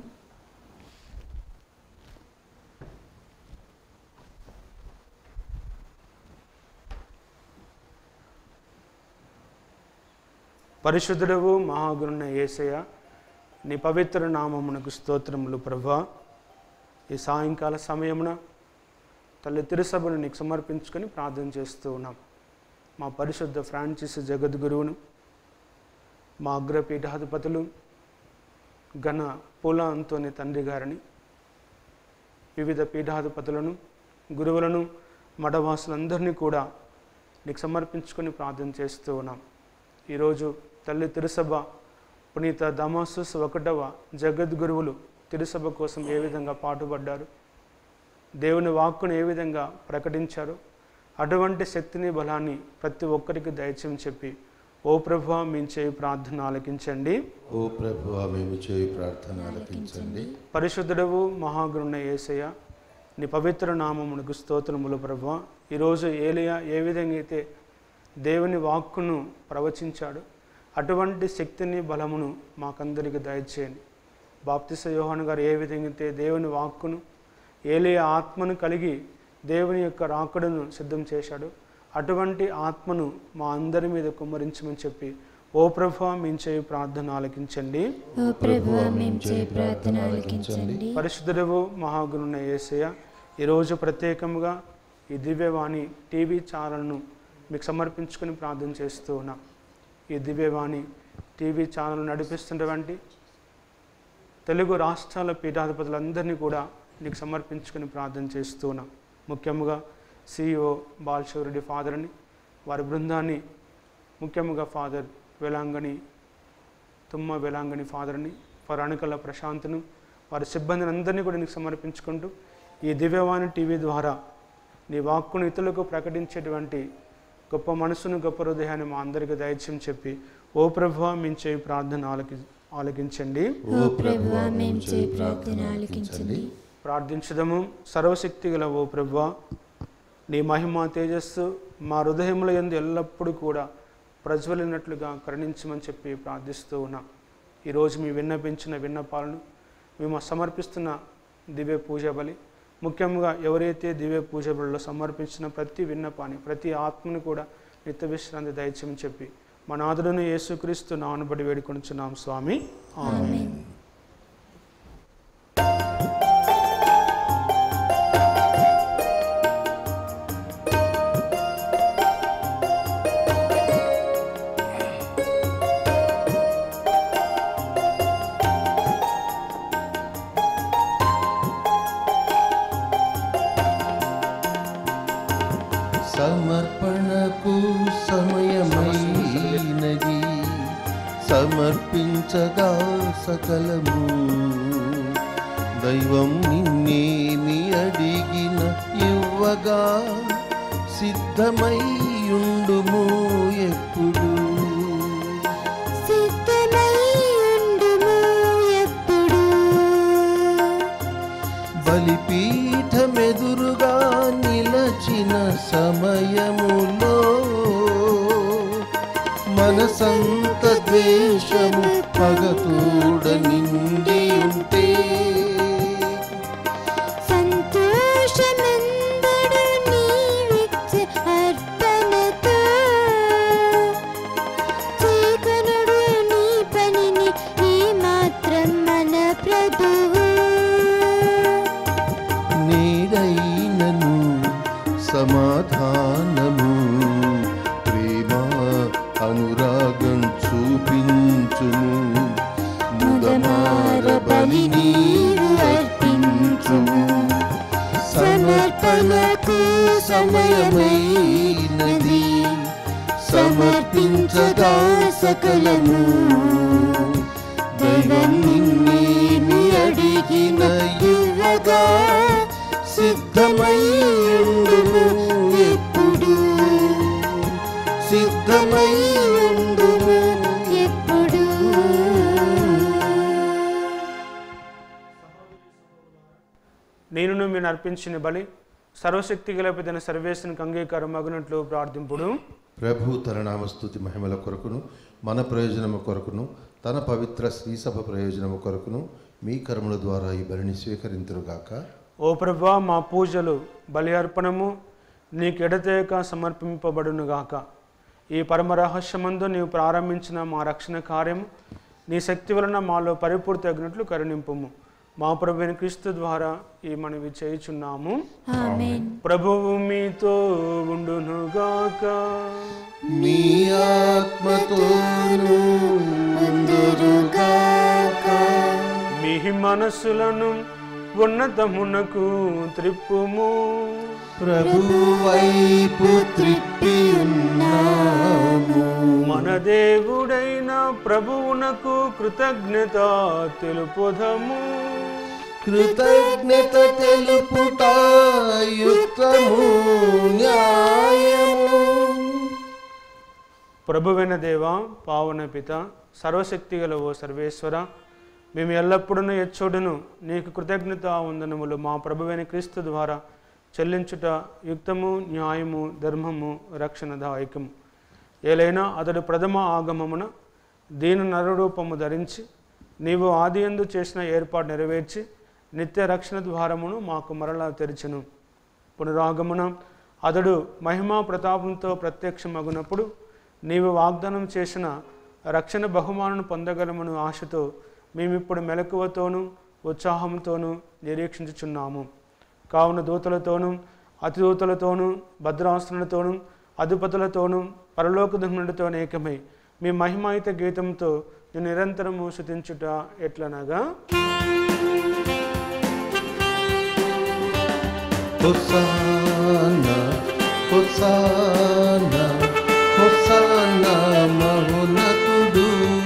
పరిశుద్ధుడవు మహాగురుణ ఏసయ నీ పవిత్ర నామమునకు స్తోత్రములు ప్రభా ఈ సాయంకాల సమయమున తల్లి తిరుసభను నీకు సమర్పించుకొని ప్రార్థన చేస్తూ ఉన్నాం మా పరిశుద్ధ ఫ్రాన్సిస్ జగద్గురువును మా అగ్రపీఠాధిపతులు ఘన పూల అంతోని తండ్రి గారిని వివిధ పీఠాధిపతులను గురువులను మఠవాసులందరినీ కూడా నీకు సమర్పించుకొని ప్రార్థన చేస్తూ ఉన్నాం ఈరోజు తల్లి తిరుసభ పునీత దమాసుస్ ఒకటవ జగద్గురువులు తిరుసభ కోసం ఏ విధంగా పాటుపడ్డారు దేవుని వాక్కును ఏ విధంగా ప్రకటించారు అటువంటి శక్తిని బలాన్ని ప్రతి ఒక్కరికి దయచేయం చెప్పి ఓ ప్రభు మీ చేయి ప్రార్థన ఆలకించండి ఓ ప్రభు మేము చేయి ప్రార్థన ఆలకించండి పరిశుద్ధుడవు మహాగురుణ ఏసయ్య నీ పవిత్ర నామమునకు స్తోత్రములు ప్రభు ఈరోజు ఏలియా ఏ విధంగా అయితే దేవుని వాక్కును ప్రవచించాడు అటువంటి శక్తిని బలమును మాకందరికి దయచేయండి బాప్తిస యోహాన్ గారు ఏ విధంగా అయితే దేవుని వాక్కును ఏలియా ఆత్మను కలిగి దేవుని యొక్క రాకడను సిద్ధం చేశాడు అటువంటి ఆత్మను మా అందరి మీద కుమ్మరించమని చెప్పి ఓ ప్రభు మీ చేయి ప్రార్థన ఆలకించండి ఓ ప్రభువా మేము చేయి ప్రార్థన ఆలకించండి పరిశుద్ధుడవు మహాగురుణ యేసయ్య ఈరోజు ప్రత్యేకంగా ఈ దివ్యవాణి టీవీ ఛానల్ను మీకు సమర్పించుకొని ప్రార్థన చేస్తూ ఉన్నాం ఈ దివ్యవాణి టీవీ ఛానల్ నడిపిస్తున్నటువంటి తెలుగు రాష్ట్రాల పీఠాధిపతులందరినీ కూడా నీకు సమర్పించుకొని ప్రార్థన చేస్తూ ఉన్నాం ముఖ్యంగా సిఇఓ బాలశివరెడ్డి ఫాదర్ని వారి బృందాన్ని ముఖ్యంగా ఫాదర్ వేలాంగణి తుమ్మ వేలాంగణి ఫాదర్ని వారి అణుకల ప్రశాంత్ను వారి సిబ్బందిని అందరినీ కూడా నీకు సమర్పించుకుంటూ ఈ దివ్యవాణి టీవీ ద్వారా నీ వాక్కును ఇతరులకు ప్రకటించేటువంటి గొప్ప మనసును గొప్ప హృదయాన్ని మా అందరికీ దయచేయం చెప్పి ఓ ప్రభు మీ చేయి ప్రార్థన ఆలకి ఆలకించండి ఓ ప్రభువా మేము చేయి ప్రార్థన ఆలకించండి ప్రార్థించదము సర్వశక్తి గల ఓ ప్రభు నీ మహిమ తేజస్సు మా హృదయముల యందు ఎల్లప్పుడూ కూడా ప్రజ్వలినట్లుగా కరుణించమని చెప్పి ప్రార్థిస్తూ ఉన్నాం ఈరోజు మీ విన్నపించిన విన్నపాలను మేము సమర్పిస్తున్న దివ్య పూజ బలి ముఖ్యంగా ఎవరైతే దివ్య పూజ బలిలో సమర్పించిన ప్రతి విన్నపాన్ని ప్రతి ఆత్మను కూడా నిత్య విశ్రాంతి దయచేయమని చెప్పి మా నాదుడును యేసుక్రీస్తు నానుబడి వేడుకొనుచున్నాం స్వామి ఆమేన్. సమర్పణకు సమయమైనది సమర్పించగా సకలము దైవం నిన్నేమి అడిగిన ఇవ్వగా సిద్ధమై ఉండుము ఎప్పుడు సిద్ధమై ఉండుము ఎప్పుడు బలిపీఠమెదురుగా నిలచిన సమయములో మనసంత ద్వేషము పగతూడ నిండి ఉంటే సంతోషమెందడు నీవిచ్చే అర్పణతో చేకొనుడు నీ పనిని ఈ మాత్రం మన ప్రభువు నీడైనను సమాధానము ప్రేమ అనురాగం చూపించుము ముదమార బలి నీవు అర్పించుము సమర్పణకు సమయమైనది సమర్పించగా సకలము దైవం నిన్నేమి అడిగిన యువగా సిద్ధమై ఉండుము ఎప్పుడు సిద్ధమై ఉండుము ఎప్పుడు నేనును మీరు అర్పించిన బలి సర్వశక్తి గలపిన సర్వేశ్వనికి అంగీకారం మగునట్లు ప్రార్థింపుడు ప్రభు తన నామస్తుతి మహిమల కొరకును మన ప్రయోజనము కొరకును తన పవిత్ర శ్రీసభ ప్రయోజనము కొరకును మీ కర్మల ద్వారా ఈ బలిని స్వీకరింతురుగాక ఓ ప్రభా మా పూజలు బలి అర్పణము నీకు ఎడతేక సమర్పింపబడునుగాక ఈ పరమ రహస్యమందు నీవు ప్రారంభించిన మా రక్షణ కార్యము నీ శక్తి వలన మాలో పరిపూర్తి అగినట్లు కరుణింపుము మా ప్రభుని క్రీస్తు ద్వారా ఈ మనవి చేయుచున్నాము ఆమేన్ ప్రభువు మీతో ఉండునుగాక మీ ఆత్మతోను ముందురుగాక మీ మనస్సులను ఉన్నతమునకు త్రిప్పుము ప్రభు వైపు త్రిప్పి ఉన్నాము మన దేవుడైన ప్రభువునకు కృతజ్ఞత తెలుపుదము కృతజ్ఞత తెలుపుట యుక్తము న్యాయము ప్రభువైన దేవ పావన పిత సర్వశక్తి గల ఓ సర్వేశ్వర మేము ఎల్లప్పుడూ ఎచ్చోడును నీకు కృతజ్ఞత వందనములు మా ప్రభువైన క్రీస్తు ద్వారా చెల్లించుట యుక్తము న్యాయము ధర్మము రక్షణదాయకము ఏలైనా అతడు ప్రథమ ఆగమమున దీన నరరూపము ధరించి నీవు ఆది యందు చేసిన ఏర్పాటు నెరవేర్చి నిత్య రక్షణ ద్వారమును మాకు మరలా తెరిచెను పునరాగమన అతడు మహిమా ప్రతాపంతో ప్రత్యక్షమగునప్పుడు నీవు వాగ్దానం చేసిన రక్షణ బహుమానం పొందగలమను ఆశతో మేమిప్పుడు మెలకువతోనూ ఉత్సాహంతోనూ నిరీక్షించుచున్నాము కావున దూతలతోనూ అతిదూతలతోనూ భద్రాస్తులతోనూ అధిపతులతోనూ పరలోక ధనులతో ఏకమై మీ మహిమాయిత గీతంతో నేను నిరంతరము శుతించుట ఎట్లనగా హొసానా హొసానా హొసానా మహోన్నతుడు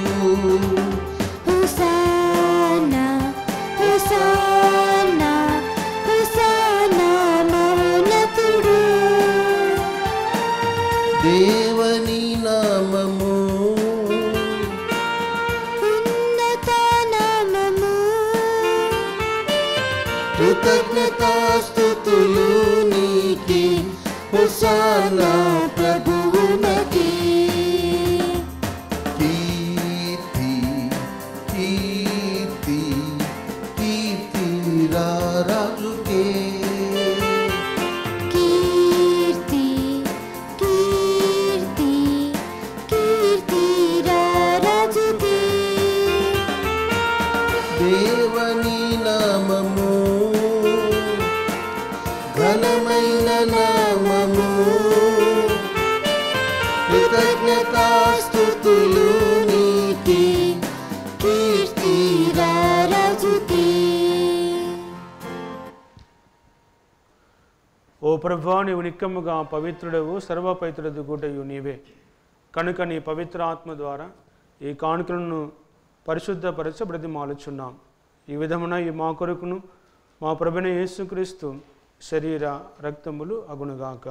హుసానా హుసానా హుసానా మౌనతుడు దేవని నామము ఉన్నత నామము కృతజ్ఞతాస్తుతులు నీకి హొసానా ప్రభువునకి కీర్తి కీర్తి కీర్తి రాజుకే కీర్తి కీర్తి కీర్తి రాజుకి దేవని నామము ఘనమైన నామము కృతజ్ఞతాస్తుతులు నీకి కీర్తి రాజుకి ఓ ప్రభా నీవు నిక్కముగా పవిత్రుడవు సర్వపవిత్రుడు గుటయు నీవే కనుక నీ పవిత్ర ఆత్మ ద్వారా ఈ కానుకలను పరిశుద్ధపరచ బ్రతిమాలుచున్నాం ఈ విధమున ఈ మా కొరకును మా ప్రభుని యేసుక్రీస్తు శరీర రక్తములు అగునుగాక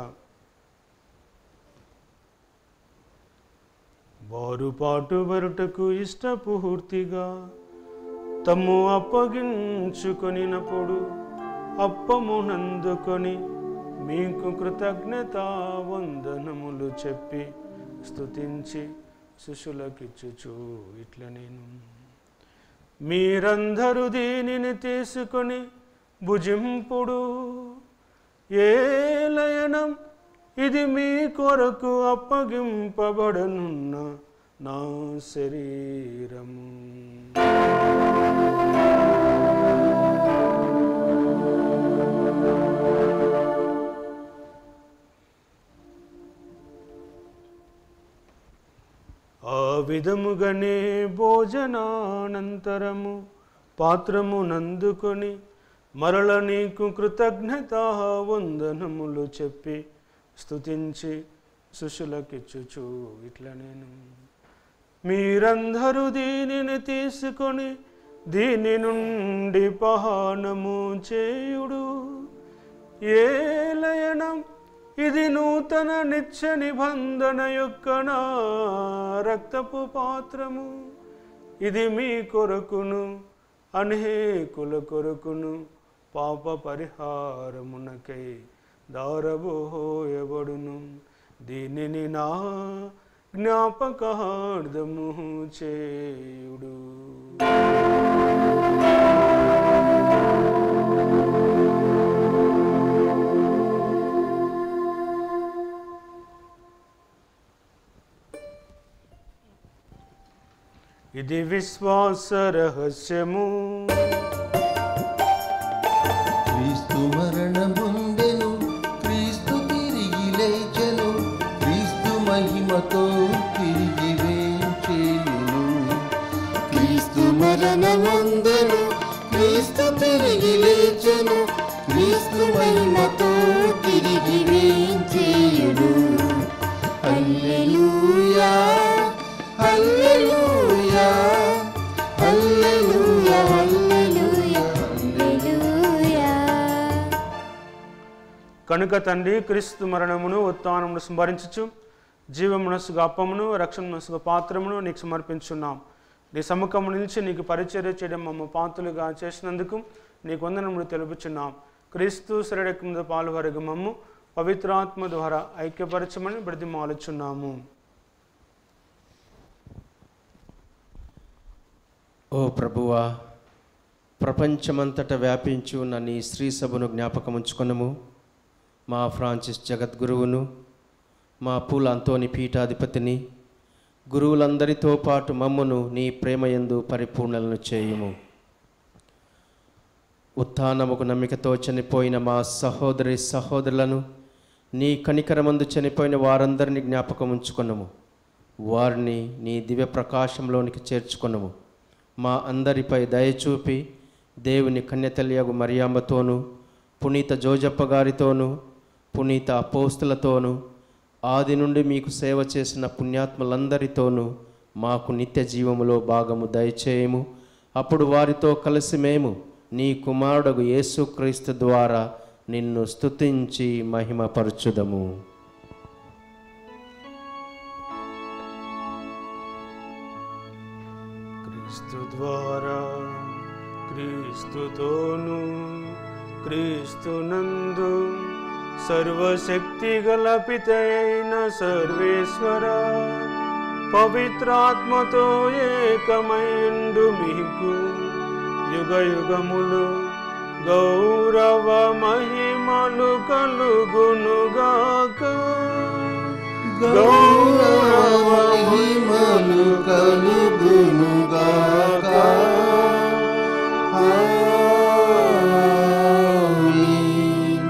వారు పాటు వరుటకు ఇష్టపూర్తిగా తమ్ము అప్పగించుకొనినప్పుడు అప్పమునందుకొని మీకు కృతజ్ఞత వందనములు చెప్పి స్తుతించి శిష్యులకిచ్చుచు ఇట్ల నేను మీరందరూ దీనిని తీసుకొని భుజింపుడు ఏలయనం ఇది మీ కొరకు అప్పగింపబడనున్న నా శరీరము ఆ విధముగానే భోజనానంతరము పాత్రము నందుకొని మరల నీకు కృతజ్ఞత వందనములు చెప్పి స్తుతించి శిష్యులకిచ్చుచు ఇట్లా నేను మీరందరూ దీనిని తీసుకొని దీని నుండి పహానము చేయుడు ఏలయనం ఇది నూతన నిత్య నిబంధన యొక్క నా రక్తపు పాత్రము ఇది మీ కొరకును అనేకుల కొరకును పాప పరిహారమునకై దారబోయబడును దీనిని నా జ్ఞాపకార్థము చేయుడు ఇది విశ్వాస రహస్యము క్రీస్తు మరణముందెను క్రీస్తు తిరిగి లేచెను క్రీస్తు మహిమతో తిరిగి వేంచేయును క్రీస్తు మరణమందును క్రీస్తు తిరిగి లేచెను క్రీస్తు మహిమతో తిరిగి వేంచేయుడు హల్లెలూయా హల్లెలూయా హల్లెలూయా హల్లెలూయా హల్లెలూయా కనుక తండ్రి క్రీస్తు మరణమును ఉత్థానమును స్మరించుచు జీవమునసుగా అప్పమును రక్షణ మనసుగా పాత్రమును నీకు సమర్పించున్నాం నీ సముఖము నిలిచి నీకు పరిచర్య చేయడం మమ్మ పాత్రలుగా చేసినందుకు నీకు వందనములు తెలుపుచున్నాం క్రీస్తు శరీరక మీద పాలువరగు మమ్ము పవిత్రాత్మ ద్వారా ఐక్యపరచమని బ్రతిమాలుచున్నాము ఓ ప్రభువా ప్రపంచమంతట వ్యాపించు ఉన్న నీ స్త్రీ సభను జ్ఞాపకముంచుకొనము మా ఫ్రాన్సిస్ జగద్గురువును మా పూల అంతోని పీఠాధిపతిని గురువులందరితో పాటు మమ్మును నీ ప్రేమయందు పరిపూర్ణలను చేయుము ఉత్థానముకు నమ్మికతో చనిపోయిన మా సహోదరి సహోదరులను నీ కనికరమందు చనిపోయిన వారందరినీ జ్ఞాపకం ఉంచుకొనము వారిని నీ దివ్య ప్రకాశంలోనికి చేర్చుకొనము మా అందరిపై దయచూపి దేవుని కన్యతల్యగు మరియాంబతోనూ పునీత జోజప్ప గారితోనూ పునీత అపోస్తులతోనూ ఆది నుండి మీకు సేవ చేసిన పుణ్యాత్ములందరితోనూ మాకు నిత్య జీవములో భాగము దయచేయము అప్పుడు వారితో కలిసి మేము నీ కుమారుడగు యేసుక్రీస్తు ద్వారా నిన్ను స్తుతించి మహిమపరచుదము క్రీస్తు ద్వారా క్రీస్తుతోను క్రీస్తునందు సర్వశక్తి గల పితైన సర్వేశ్వర పవిత్రాత్మతో ఏకమైండు మీకు యుగ యుగములు గౌరవ మహిమలు కలుగునుగాక గౌరవ మహిమలు కలుగునుగాక ఆమేన్.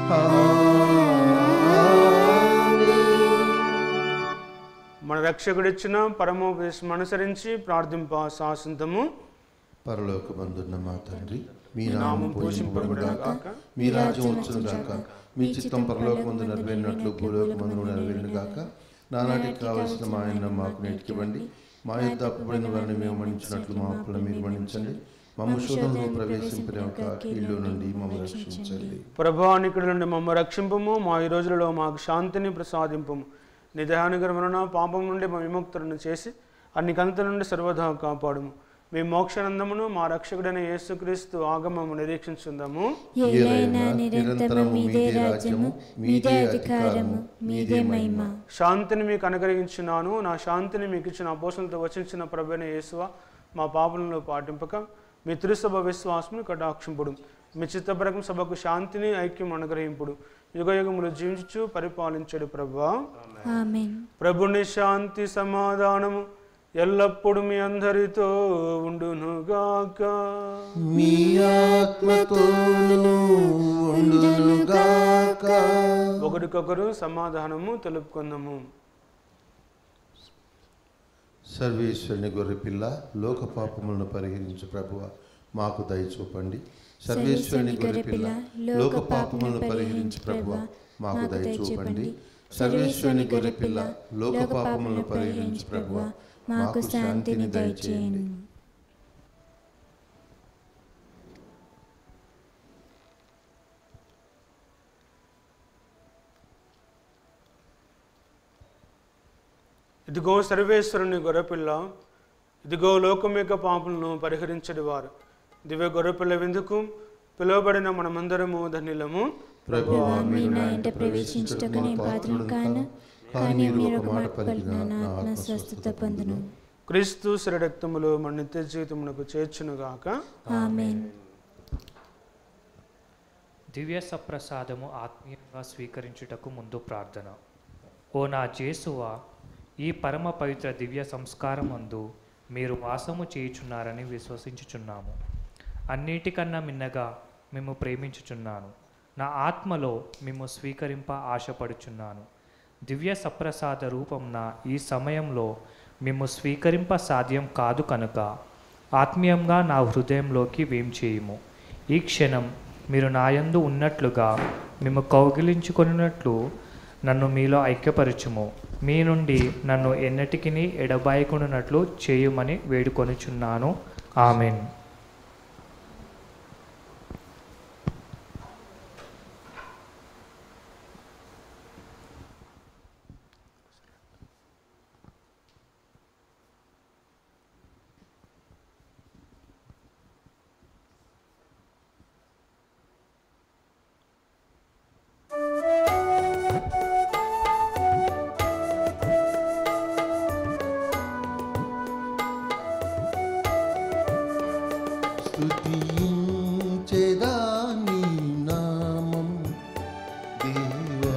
ఆమేన్. మన రక్షకుడిచ్చిన పరమోపదేశం అనుసరించి ప్రార్థింప శాసంతము పరలోకమందున్న మా తండ్రి మీ నామం నామం పూజింపబడును గాక మీ రాజ్యం వచ్చును గాక మీ చిత్తం పరలోకమందు నెరవేరినట్లు భూలోకమందు నెరవేరును గాక నానాటికి కావలసిన మా ఆయన మాకు నేటికివ్వండి మా యుద్ధ అప్పుబడిన వారిని మేము మన్నించినట్లు మా అప్పులను మీరు మన్నించండి మమ్మ శోధనలో ప్రవేశింపని ఒక కీళ్ళు నుండి మమ్మల్ని రక్షించండి ప్రభానికుడి నుండి మమ్మ రక్షింపము మా ఈ రోజులలో మాకు శాంతిని ప్రసాదింపము నిదయానుగరమున పాపం నుండి మా విముక్తులను చేసి అన్ని కంతుల నుండి సర్వదా కాపాడుము మీ మోక్షానందమును మా రక్షకుడైన యేసుక్రీస్తు ఆగమము నిరీక్షించుందాము ఏలైనా నిరంతరము మీదే రాజ్యము మీదే అధికారము మీదే మహిమ శాంతిని మీకు అనుగ్రహించున్నాను నా శాంతిని మీకు ఇచ్చిన అపోసలతో వచించిన ప్రభైన యేసువ మా పాపలను పాటింపక మీ తిరుసభ విశ్వాసమును కటాక్షింపుడు మీ చిత్తపరకం సభకు శాంతిని ఐక్యం అనుగ్రహింపుడు యుగ యుగములు జీవించు పరిపాలించడు ప్రభా ఆమెన్ ప్రభుని శాంతి సమాధానము ఎల్లప్పుడూ మీ అందరితో ఉండునుగాక మీ ఆత్మతోను ఉండునుగాక ఒకరికొకరు సమాధానము తెలుపుకుందాము సర్వేశ్వరుని గొర్రెపిల్ల లోక పాపములను పరిహరించు ప్రభువ మాకు దయ చూపండి సర్వేశ్వరుని గొర్రెపిల్ల లోక పాపములను పరిహరించు ప్రభువ మాకు దయ చూపండి సర్వేశ్వరుని గొర్రెపిల్ల లోక పాపములను పరిహరించు ప్రభువ మాకు శాంతిని దయచేయండి ఇదిగో సర్వేశ్వరుని గొర్రెపిల్ల ఇదిగో లోకం యొక్క పాపలను పరిహరించడి వారు దివ్య గొర్రెపిల్ల విందుకు పిలువబడిన మనమందరము ధన్యులము ప్రభువా మీరు మీరు నా ఇంట ప్రవేశించుటకు నేను పాత్రను కాను కానీ మీరు ఒక మాట పలికిన నా ఆత్మ స్వస్థత పొందును క్రీస్తు శరడక్తములు మన నిత్య జీవితమునకు చేర్చునుగాక ఆమెన్ దివ్య సప్రసాదము ఆత్మీయంగా స్వీకరించుటకు ముందు ప్రార్థన ఓ నా జేసువా ఈ పరమ పవిత్ర దివ్య సంస్కారమందు మీరు వాసము చేయుచున్నారని విశ్వసించుచున్నాము అన్నిటికన్నా మిన్నగా మేము ప్రేమించుచున్నాను నా ఆత్మలో మేము స్వీకరింప ఆశపడుచున్నాను దివ్య సప్రసాద రూపంన ఈ సమయంలో మేము స్వీకరింప సాధ్యం కాదు కనుక ఆత్మీయంగా నా హృదయంలోకి వేం చేయుము ఈ క్షణం మీరు నాయందు ఉన్నట్లుగా మేము కౌగిలించుకొనినట్లు నన్ను మీలో ఐక్యపరచుము మీ నుండి నన్ను ఎన్నటికి ఎడబాయకుండానట్లు చేయుమని వేడుకొనుచున్నాను ఆమెన్ స్తుతించెదా నీ నామం దేవా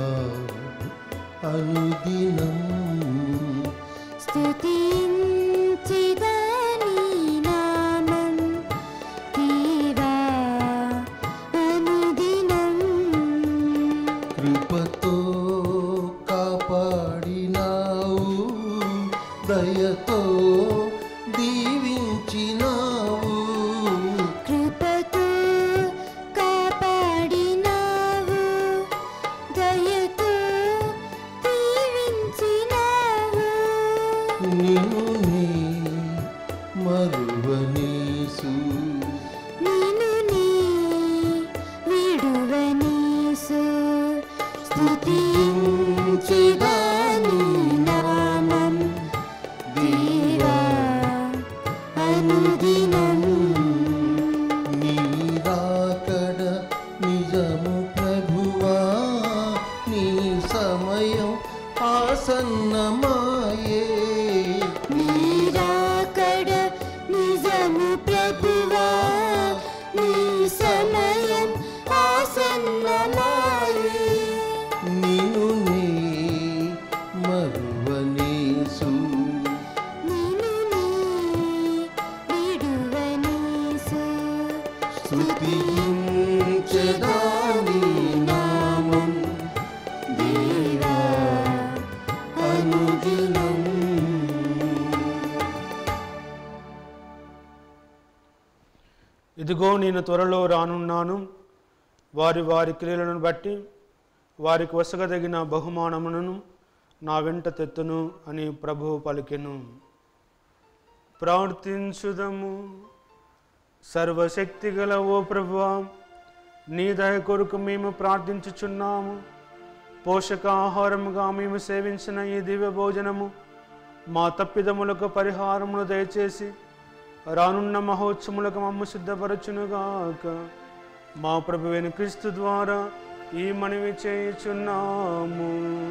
అనుదినం స్తుతించిదని నామం దేవా అనుదినం కృపతో కాపాడినావు దయతో దీవించినావు కృపతో కాపాడినావు దయతో దీవించినావు నిన్ను నీ మరువనీసు నిన్ను నీ విడువనీసు స్తుతించెదా నీ నామం దేవా అనుదినం నీరాకడ నిజము ప్రభువా నీ సమయం ఆసన్నమాయే నీరాకడ నిజము ప్రభువా నీ సమయం ఆసన్నమాయే నిన్ను నీ మరువనీసు నిన్ను నీ విడువనీసు స్తుతించెదా నీ నామం దేవా అనుదినం ఇదిగో నేను త్వరలో రానున్నాను వారి వారి క్రియలను బట్టి వారికి వసగదగిన బహుమానములను నా వెంట తెత్తును అని ప్రభువు పలికెను ప్రార్థించుదము సర్వశక్తి గల ఓ ప్రభువా నీ దయ కొరకు మేము ప్రార్థించుచున్నాము పోషకాహారముగా మేము సేవించిన ఈ దివ్య భోజనము మా తప్పిదములకు పరిహారమును దయచేసి రానున్న మహోత్సవములకు మమ్ము సిద్ధపరచునుగాక మా ప్రభువైన క్రీస్తు ద్వారా ఈ మనవి చేయుచున్నాము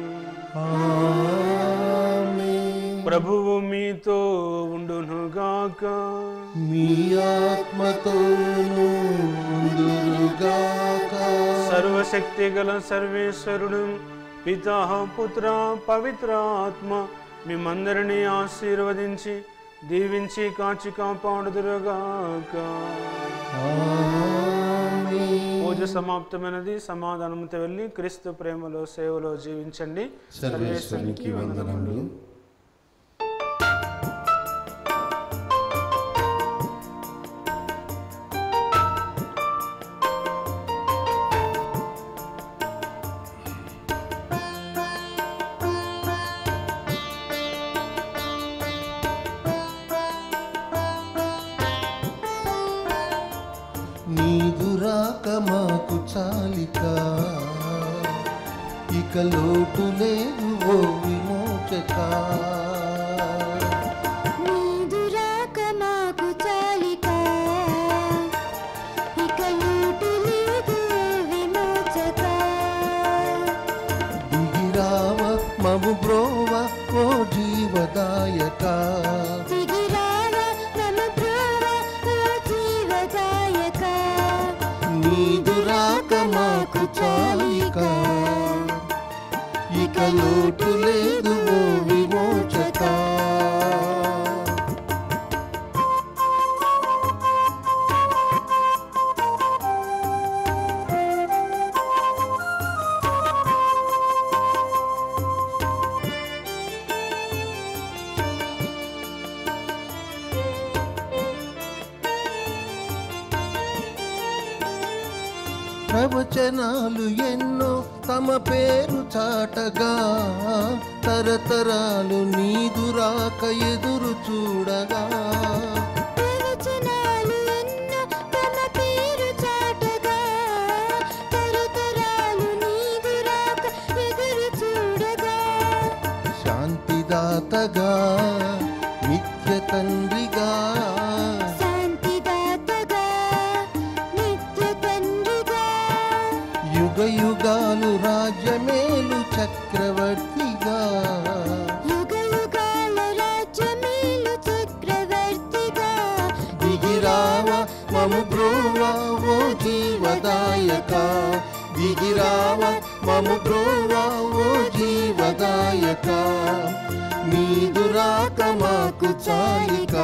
ప్రభువు మీతో ఉండునుగాక మీ ఆత్మతోను ఉందురుగాక సర్వశక్తి గల సర్వేశ్వరుడు పితా పుత్ర పవిత్రాత్మ మిమ్మందరినీ ఆశీర్వదించి దీవించి కాచి కాపాడుదురుగాక పూజ సమాప్తమైనది సమాధానంతో వెళ్ళి క్రీస్తు ప్రేమలో సేవలో జీవించండి సర్వేశ్వరునికి వందనములు నీదు రాక మాకు చాలిక ఇక లోటు లేదు ఓ విమోచక నీదు రాక మాకు చాలిక ఇక లోటు లేదు విమోచక దిగిరావ మము బ్రోవ ఓ జీవదాయక దిగిరావ నమ ప్రోవ ఓ జీవదాయక నీదు రాక మాకు చాలిక ఇక లోటు లేదు ఓ విమోచక ప్రవచనాలు ఎన్నో తమ పేరు చాటగా తరతరాలు నీదు రాక ఎదురు చూడగా ప్రవచనాలు ఎన్నో తమ పేరు చాటగా తరతరాలు నీదు రాక ఎదురు చూడగా శాంతిదాతగా నిత్య తండ్రిగా శాంతిదాతగా నిత్య తండ్రిగా యుగ యుగాలు రాజ్యమేలు చక్రవర్తిగా యుగ యుగాల రాజ్యమేలు చక్రవర్తిగా దిగిరావ మము బ్రోవ ఓ జీవదాయక దిగిరావ మము బ్రోవ ఓ జీవదాయక నీదు రాక మాకు చాలిక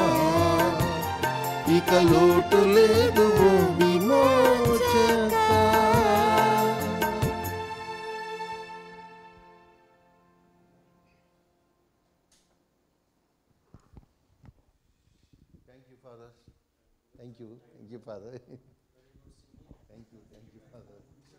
ఇక లోటు లేదు ఓ విమోచక Thank you, Father. Thank you. Thank you, Father. Thank you. Thank you, Father.